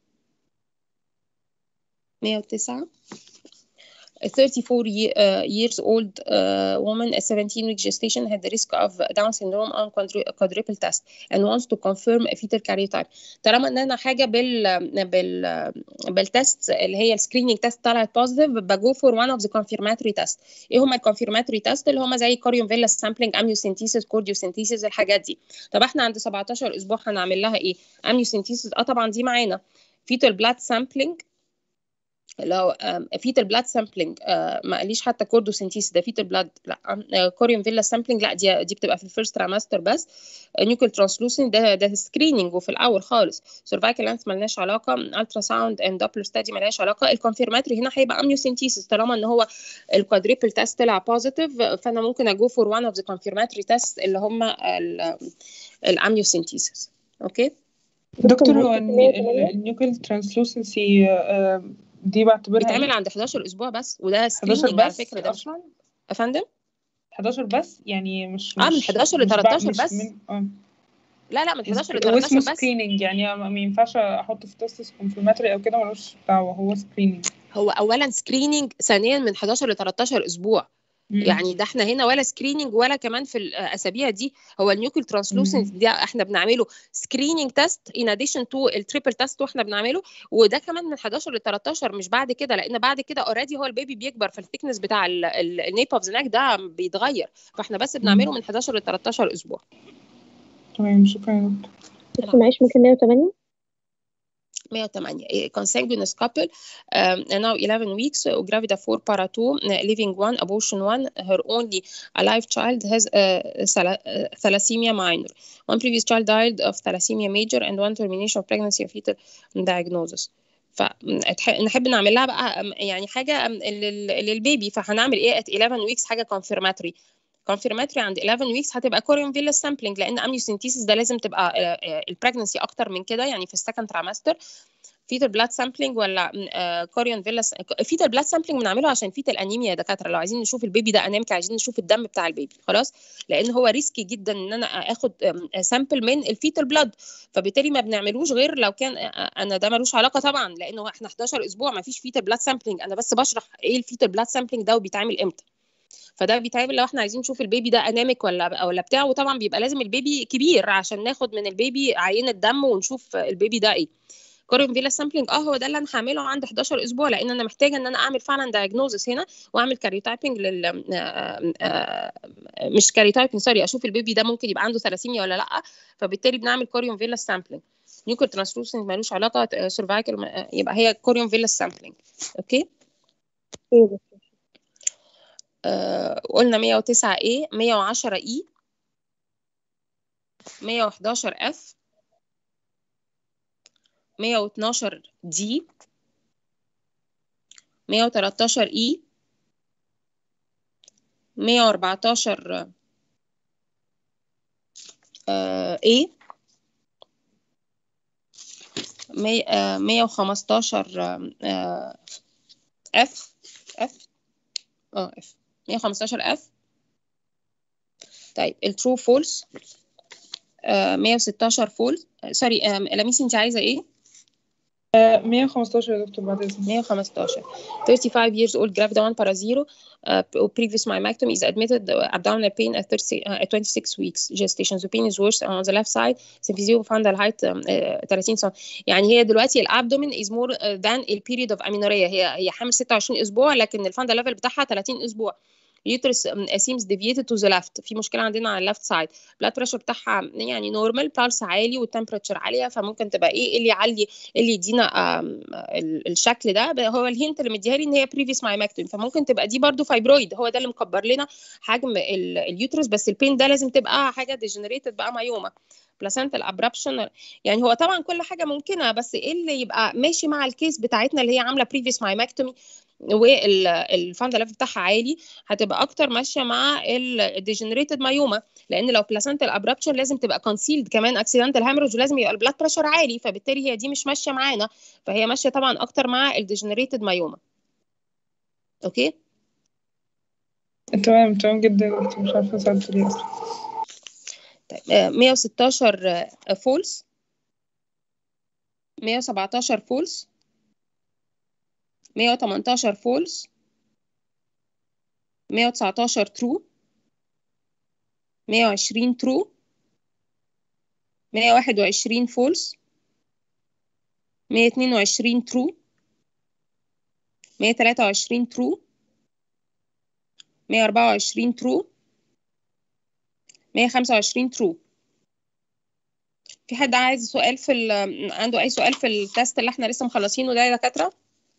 مية وتسعة 34 ye- uh, years old uh, woman at 17 week gestation had the risk of Down syndrome on quadru- quadruple test and wants to confirm a fetal karyotype طالما ان انا حاجه بال بال بالتست اللي هي السكريننج تيست طلعت بوزيتيف بجو فور one of the confirmatory test ايه هما الكونفيرماتوري تيست اللي هما زي كوريون فيلا سامبلينج اميوسينتيسيس كورديوسينتيسيس الحاجات دي طب احنا عند 17 اسبوع هنعمل لها ايه اميوسينتيسيس اه طبعا دي معانا fetal blood sampling لو فيتال بلاد سامبلينج ما قاليش حتى كوردوسينتيس ده فيتال بلاد لا كوريون فيلا سامبلينج لا دي دي بتبقى في الفيرست تريمستر بس نيوكل ترانسلوسين ده ده سكريننج وفي الاول خالص سيرفايكال لانس ملناش علاقه الترا ساوند اند دوبلر ستادي ملهاش علاقه الكونفيرماتوري هنا هيبقى اميوسينتيسيس طالما ان هو الكوادريبل تيست طلع بوزيتيف فانا ممكن اجو فور وان اوف ذا كونفيرماتوري تيست اللي هم الاميوسينتيسيس اوكي دكتور هو النيوكل ترانسلوسنسي دي بعتبرها بيتعمل إيه؟ عند 11 اسبوع بس وده 11 سكريننج على بس فكره ده مش اصلا يا فندم 11 بس يعني مش اه من مش 11 ل مش بعد- 13 مش بس من اه لا لا من 11 ل واسمه 13 بس سكريننج يعني ما ما ينفعش احطه في تيست كونفirmatory او كده ملوش دعوه هو سكريننج هو اولا سكريننج ثانيا من 11 ل 13 اسبوع يعني ده احنا هنا ولا سكريننج ولا كمان في الاسابيع دي هو النيوكل ترانسلوسنس ده احنا بنعمله سكريننج تيست ان اديشن تو التريبل تيست واحنا بنعمله وده كمان من 11 ل 13 مش بعد كده لان بعد كده اوريدي هو البيبي بيكبر فالثيكنس بتاع النيب اوف ذا نيك ده بيتغير فاحنا بس بنعمله من 11 ل 13 اسبوع تمام شكرا يا دكتور بس معلش ممكن 108 108 consanguineous couple um, now 11 weeks uh, gravida 4 para 2 uh, living 1 abortion 1 her only alive child has uh, thala- uh, thalassemia minor one previous child died of thalassemia major and one termination of pregnancy and fetal diagnosis فنحب نعمل لها بقى um, يعني حاجه um, لل- للبيبي فهنعمل ايه at 11 weeks حاجه confirmatory confirmatory عند 11 weeks هتبقى كوريون فيلا سامبلينج لان اميوسينتيسيس ده لازم تبقى البريجنسي اكتر من كده يعني في السكند تريمستر فيتال بلاد سامبلينج ولا كوريون فيلا فيتال بلاد سامبلينج بنعمله عشان فيتال انيميا يا دكاتره لو عايزين نشوف البيبي ده انيميك عايزين نشوف الدم بتاع البيبي خلاص لان هو ريسكي جدا ان انا اخد سامبل من الفيتال بلاد فبالتالي ما بنعملوش غير لو كان انا ده ملوش علاقه طبعا لانه احنا 11 اسبوع ما فيش فيتال بلاد سامبلينج انا بس بشرح ايه الفيتال بلاد سامبلينج ده وبيتعمل امتى فده بيتعمل لو احنا عايزين نشوف البيبي ده انامك ولا ولا بتاع وطبعا بيبقى لازم البيبي كبير عشان ناخد من البيبي عينه دم ونشوف البيبي ده ايه كوريون فيلا سامبلينج اه هو ده اللي انا هعمله عند 11 اسبوع لان انا محتاجه ان انا اعمل فعلا دايجنوزس هنا واعمل كاريوتايبنج لل آه، آه، مش كاريوتايبنج سوري اشوف البيبي ده ممكن يبقى عنده ثلاسيميا ولا لا فبالتالي بنعمل كوريون فيلا سامبلينج نيوكل ترانسلوسنت مالوش علاقه سيرفايكل يبقى هي كوريون فيلا سامبلينج اوكي ايه ده آه، قلنا 109 A 110 E 111 F 112 D 113 E 114 آه، A مية- آه، 115 آه، F F اه F 115 F طيب الترو فولس 116 فولس سوري لميس انت عايزه ايه آه، 115 يا دكتور بعد اذنك 115 35 years old gravid one para zero uh, previous myomectomy is admitted uh, abdominal pain at, 30, uh, at 26 weeks gestation the pain is worse on the left side symphysium fundal height um, uh, 30 سم يعني هي دلوقتي الابدومين is more uh, than a period of amenorrhea هي هي حامل 26 اسبوع لكن الفاندا ليفل بتاعها 30 اسبوع uterus um, seems deviated to the left في مشكله عندنا على اللفت سايد blood pressure بتاعها يعني نورمال pulse عالي والتمبراتشر عاليه فممكن تبقى ايه اللي يعلي اللي يدينا um, ال- الشكل ده ب- هو الهنت اللي مديها لي ان هي previous myomectomy فممكن تبقى دي برضو فايبرويد هو ده اللي مكبر لنا حجم ال- اليوترس بس البين ده لازم تبقى حاجه degenerated بقى مايوما بلاسنتال ابرابشن يعني هو طبعا كل حاجه ممكنه بس ايه اللي يبقى ماشي مع الكيس بتاعتنا اللي هي عامله previous myomectomy والفاندا ليفل بتاعها عالي هتبقى اكتر ماشيه مع الديجنريتد مايوما لان لو بلاسنتال ابرابشن لازم تبقى كونسيلد كمان اكسيدنتال هامرج ولازم يبقى البلاد بريشر عالي فبالتالي هي دي مش ماشيه معانا فهي ماشيه طبعا اكتر مع الديجنريتد مايوما اوكي تمام تمام جدا يا دكتور مش عارفه سألت ليه اصلا طيب آه، 116 فولس 117 فولس 118 فولس 119 ترو 120 ترو 121 فولس 122 ترو 123 ترو 124 ترو 125 ترو في حد عايز سؤال في ال- عنده اي سؤال في التست اللي احنا لسه مخلصينه ده يا دكاتره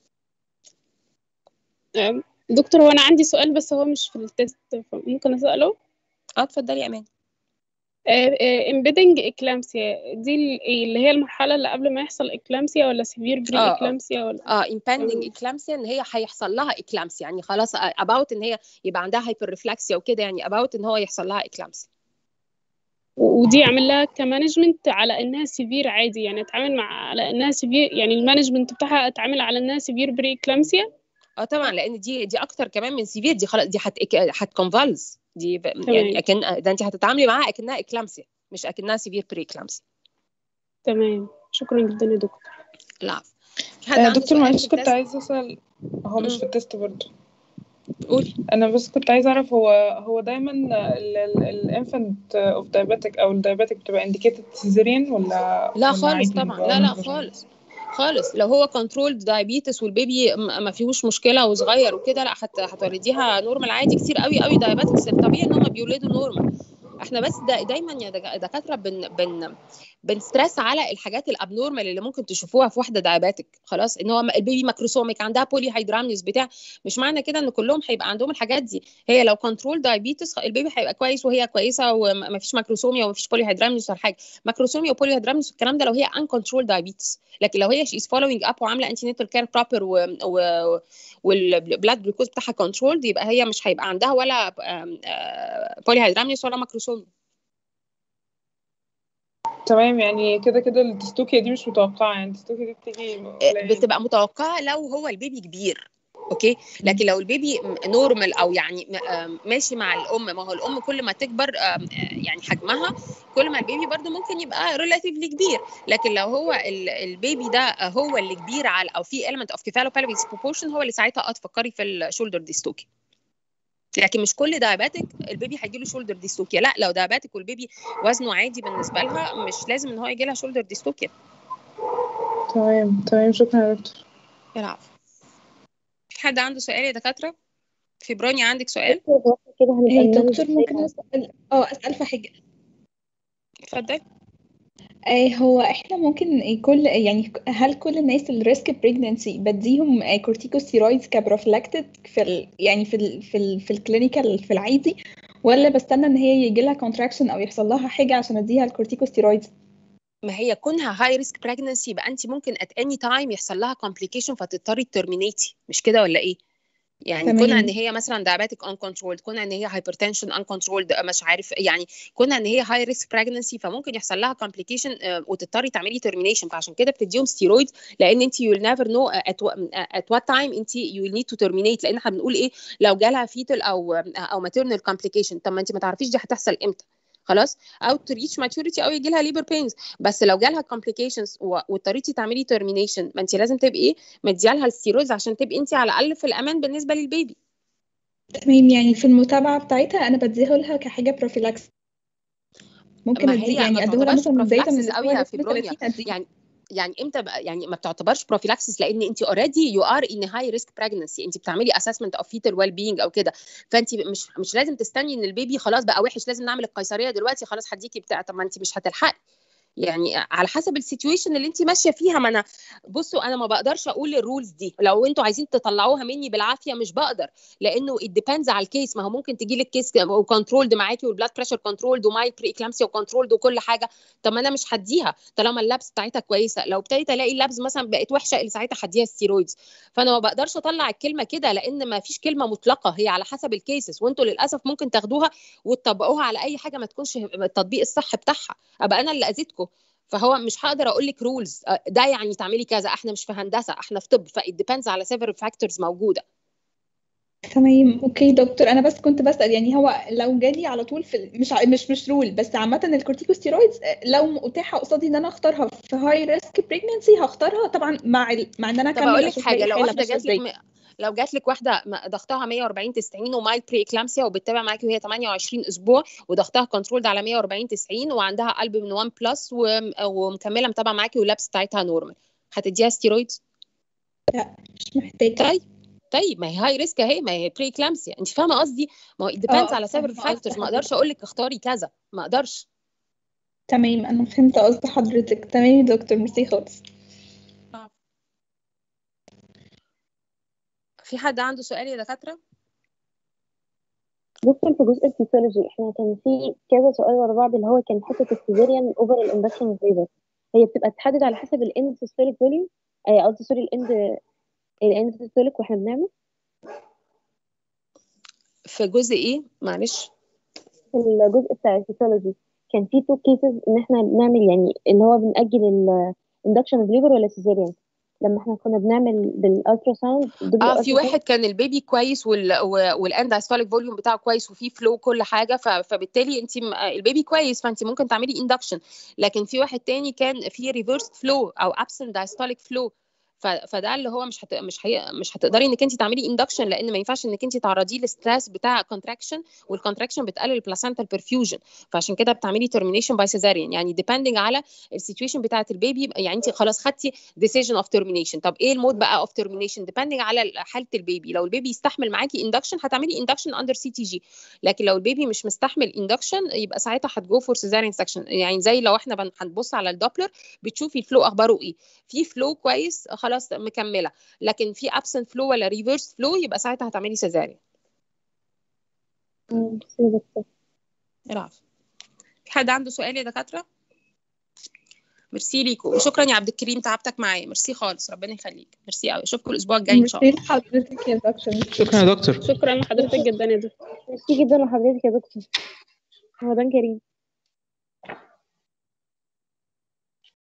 أم، دكتور هو انا عندي سؤال بس هو مش في التست ممكن اساله اه اتفضلي يا امان امبيدنج اكلامسيا دي ال- إيه اللي هي المرحله اللي قبل ما يحصل اكلامسيا ولا سيفير بري اه اه اكلامسيا ولا اه impending مم. eclampsia ان هي هيحصل لها eclampsia يعني خلاص آه، about ان هي يبقى عندها hyperreflexia وكده يعني about ان هو يحصل لها eclampsia و- ودي اعمل لها كمانجمنت على انها سيفير عادي يعني اتعامل مع على انها سيفير يعني المانجمنت بتاعها اتعامل على انها سيفير بري اكلامسيا اه طبعا لان دي دي اكتر كمان من سيفير دي خلاص دي هت هتكونفالز دي ب- يعني تمام اكن ده انت هتتعاملي معاها اكنها eclampsia مش اكنها سيفير بري eclampsia تمام شكرا جدا يا دكتور لا في حد آه، عنده دكتور سؤال في معلش كنت التست عايزة أسأل هو مش مم. في التست برضه قولي أنا بس كنت عايزة أعرف هو هو دايما الانفنت اوف diabetic أو الدايابيتك بتبقى indicated cesarean ولا لا ولا خالص عادي طبعا بيبقى لا لا normal vaginal؟ خالص خالص لو هو كنترول دايابيتس والبيبي م- ما فيهوش مشكله وصغير وكده لا هت- هتولديها نورمال عادي كتير قوي قوي دايابيتكس الطبيعي ان هم بيولدوا نورمال احنا بس دا دايما يا دكا- دكاتره بن بن بنسترس على الحاجات الابنورمال اللي ممكن تشوفوها في واحده دايابيتك خلاص ان هو البيبي ماكروسوميك عندها بولي هيدرامنيوس بتاع مش معنى كده ان كلهم هيبقى عندهم الحاجات دي هي لو كنترول دايابيتس البيبي هيبقى كويس وهي كويسه وما فيش ماكروسوميا وما فيش بولي هيدرامنيوس ولا حاجه ماكروسوميا وبولي هيدرامنيوس الكلام ده لو هي ان كنترول دايابيتس لكن لو هي شي از فولوينج اب وعامله انتي نيتال كير بروبر و... والبلاد جلوكوز بتاعها كنترول يبقى هي مش هيبقى عندها ولا بولي هيدرامنيوس ولا ماكروسوميا تمام يعني كده كده الديستوكيا دي مش متوقعة يعني الديستوكيا دي بتيجي قليل بتبقى متوقعه لو هو البيبي كبير اوكي لكن لو البيبي نورمال او يعني م- آم، ماشي مع الام ما هو الام كل ما تكبر آم، آه، يعني حجمها كل ما البيبي برضو ممكن يبقى ريلاتيفلي كبير لكن لو هو ال- البيبي ده هو اللي كبير على او في element of cephalopalyvis proportion هو اللي ساعتها اه تفكري في الشولدر ديستوكي لكن مش كل داياباتيك البيبي هيجي له شولدر ديستوكيا لا لو داياباتيك والبيبي وزنه عادي بالنسبه لها مش لازم ان هو يجي لها شولدر ديستوكيا تمام تمام شكرا يا دكتور العفو في حد عنده سؤال يا دكاتره في برونيا عندك سؤال كده هنبقى إيه نمانج دكتور ازاي ممكن بقى اسال اه اسال في حاجه اتفضل آه، هو احنا ممكن إيه كل يعني هل كل الناس الريسك بريجننسي بديهم كورتيكوستيرويدز كبروفلاكتيك في ال يعني في ال في ال في الكلينيكال في العادي ولا بستنى ان هي يجي لها كونتراكشن او يحصل لها حاجه عشان اديها الكورتيكوستيرويدز ما هي كونها هاي ريسك بريجنسي يبقى انت ممكن ات اني تايم يحصل لها كومبليكيشن فتضطري ترمينيتي مش كده ولا ايه يعني كونها ان تمام هي مثلا دايابيتك ان كنترولد كونها ان هي هايبرتنشن ان كنترولد مش عارف يعني كونها ان هي هاي ريسك بريجنسي فممكن يحصل لها كومبليكيشن وتضطري تعملي ترمينيشن فعشان كده بتديهم ستيرويدز لان انت يو نيفر نو ات وات تايم انت يو نيد تو ترمينيت لان احنا بنقول ايه لو جالها فيتال او او ماتيرنال كومبليكيشن طب ما انت ما تعرفيش دي هتحصل امتى خلاص او تريتش ماتوريتي او يجي لها ليبر بينز بس لو جالها كومبليكيشنز واضطريتي تعملي ترمينيشن ما انت لازم تبقي ايه مديالها الستيرويدز عشان تبقي انت على الاقل في الامان بالنسبه للبيبي تمام يعني في المتابعة بتاعتها أنا بديها لها كحاجة بروفيلاكس ممكن ما أدي هي يعني ما أديها لها تعتبرش مثلا من بداية من prophylaxis قوي الأسبوع يا ل فيبرونيا 30 أدي يعني يعني امتى بقى يعني ما بتعتبرش بروفيلاكسس لان انت اوريدي يو ار ان هاي ريسك بريجنسي انت بتعملي اسسمنت اوف فيتال ويل بينج او كده فانت مش مش لازم تستني ان البيبي خلاص بقى وحش لازم نعمل القيصريه دلوقتي خلاص هديكي بتاع طب ما انت مش هتلحقي يعني على حسب السيتويشن اللي انت ماشيه فيها ما انا بصوا انا ما بقدرش اقول الرولز دي لو انتوا عايزين تطلعوها مني بالعافيه مش بقدر لانه it depends على الكيس ما هو ممكن تجي لك كيس وكنترولد معاكي والبلاد بريشر كنترولد وماي بري اكلامسيا وكنترولد وكل حاجه طب ما انا مش هديها طالما اللابس بتاعتها كويسه لو ابتديت الاقي اللابس مثلا بقت وحشه اللي ساعتها هديها ستيرويدز فانا ما بقدرش اطلع الكلمه كده لان ما فيش كلمه مطلقه هي على حسب الكيسز وانتوا للاسف ممكن تاخدوها وتطبقوها على اي حاجه ما تكونش التطبيق الصح بتاعها ابقى انا اللي اذيتكم فهو مش هقدر اقول لك رولز ده يعني تعملي كذا احنا مش في هندسه احنا في طب فit depends على several factors موجوده تمام اوكي دكتور انا بس كنت بسأل يعني هو لو جالي على طول في مش ع- مش مش رول بس عامة الكورتيكوستيرويدز لو متاحة قصادي ان انا اختارها في هاي ريسك بريجننسي هختارها طبعا مع ال... مع ان انا طب اكمل اقول لك اشوف حاجه باقي لو الحالة واحده ماشية جات ازاي لك لو جات لك واحده م- ضغطها 140 90 وماي بري اكلامسيا وبتتابع معاكي وهي 28 اسبوع وضغطها كنترولد على 140 90 وعندها قلب من 1 بلس ومكمله متابعه معاكي واللابس بتاعتها نورمال هتديها ستيرويدز لا مش محتاجة طيب طيب ما هي هاي ريسك اهي ما هي بري اكلامسيا انت فاهمه قصدي ما هو it depends اه على several فاهمة قصد factors ما اقدرش اقول لك اختاري كذا ما اقدرش تمام انا فهمت قصد حضرتك تمام يا دكتور ميرسي خالص في حد عنده سؤال يا دكاتره دكتور في جزء الفيسيولوجي احنا كان في كذا سؤال ورا بعض اللي هو كان حته السيزيريان اوفر الاندكشن فيبر هي بتبقى تحدد على حسب الاند سيستوليك فوليوم قصدي سوري الاند الاند سيستوليك واحنا بنعمل في جزء ايه معلش في الجزء بتاع الفيسيولوجي كان في تو كيسز ان احنا بنعمل يعني اللي هو بنأجل الاندكشن اوف ليبر ولا سيزيريان لما احنا كنا بنعمل بالالترا ساوند اه في واحد كان البيبي كويس وال والاند دايستوليك فوليوم بتاعه كويس وفي فلو كل حاجه ف... فبالتالي انت م- البيبي كويس فانت ممكن تعملي اندكشن لكن في واحد تاني كان في ريفرس فلو او ابسنت دايستوليك فلو ف... فده اللي هو مش هت... مش هي... مش هتقدري انك انت تعملي اندكشن لان ما ينفعش انك انت تعرضيه للستريس بتاع كونتراكشن والكونتراكشن بتقلل البلاسنتال برفيوجن فعشان كده بتعملي ترمينيشن باي سيزاريان يعني ديبندنج على السيتويشن بتاعه البيبي يعني انت خلاص خدتي ديسيجن اوف ترمينيشن طب ايه المود بقى اوف ترمينيشن ديبندنج على حاله البيبي لو البيبي يستحمل معاكي اندكشن هتعملي اندكشن اندر سي تي جي لكن لو البيبي مش مستحمل اندكشن يبقى ساعتها هتجو فور سيزاريان سكشن يعني زي لو احنا بن- هنبص على الدوبلر بتشوفي الفلو اخباره ايه في فلو كويس خلاص مكمله لكن في ابسنت فلو ولا ريفرس فلو يبقى ساعتها هتعملي سيزاريان العفو في حد عنده سؤال يا دكاتره ميرسي ليكم وشكرا يا عبد الكريم تعبتك معايا ميرسي خالص ربنا يخليك ميرسي قوي اشوفكم الاسبوع الجاي ان شاء الله ميرسي لحضرتك يا دكتور شكرا يا دكتور شكرا لحضرتك جدا يا دكتور ميرسي جدا لحضرتك يا دكتور رمضان كريم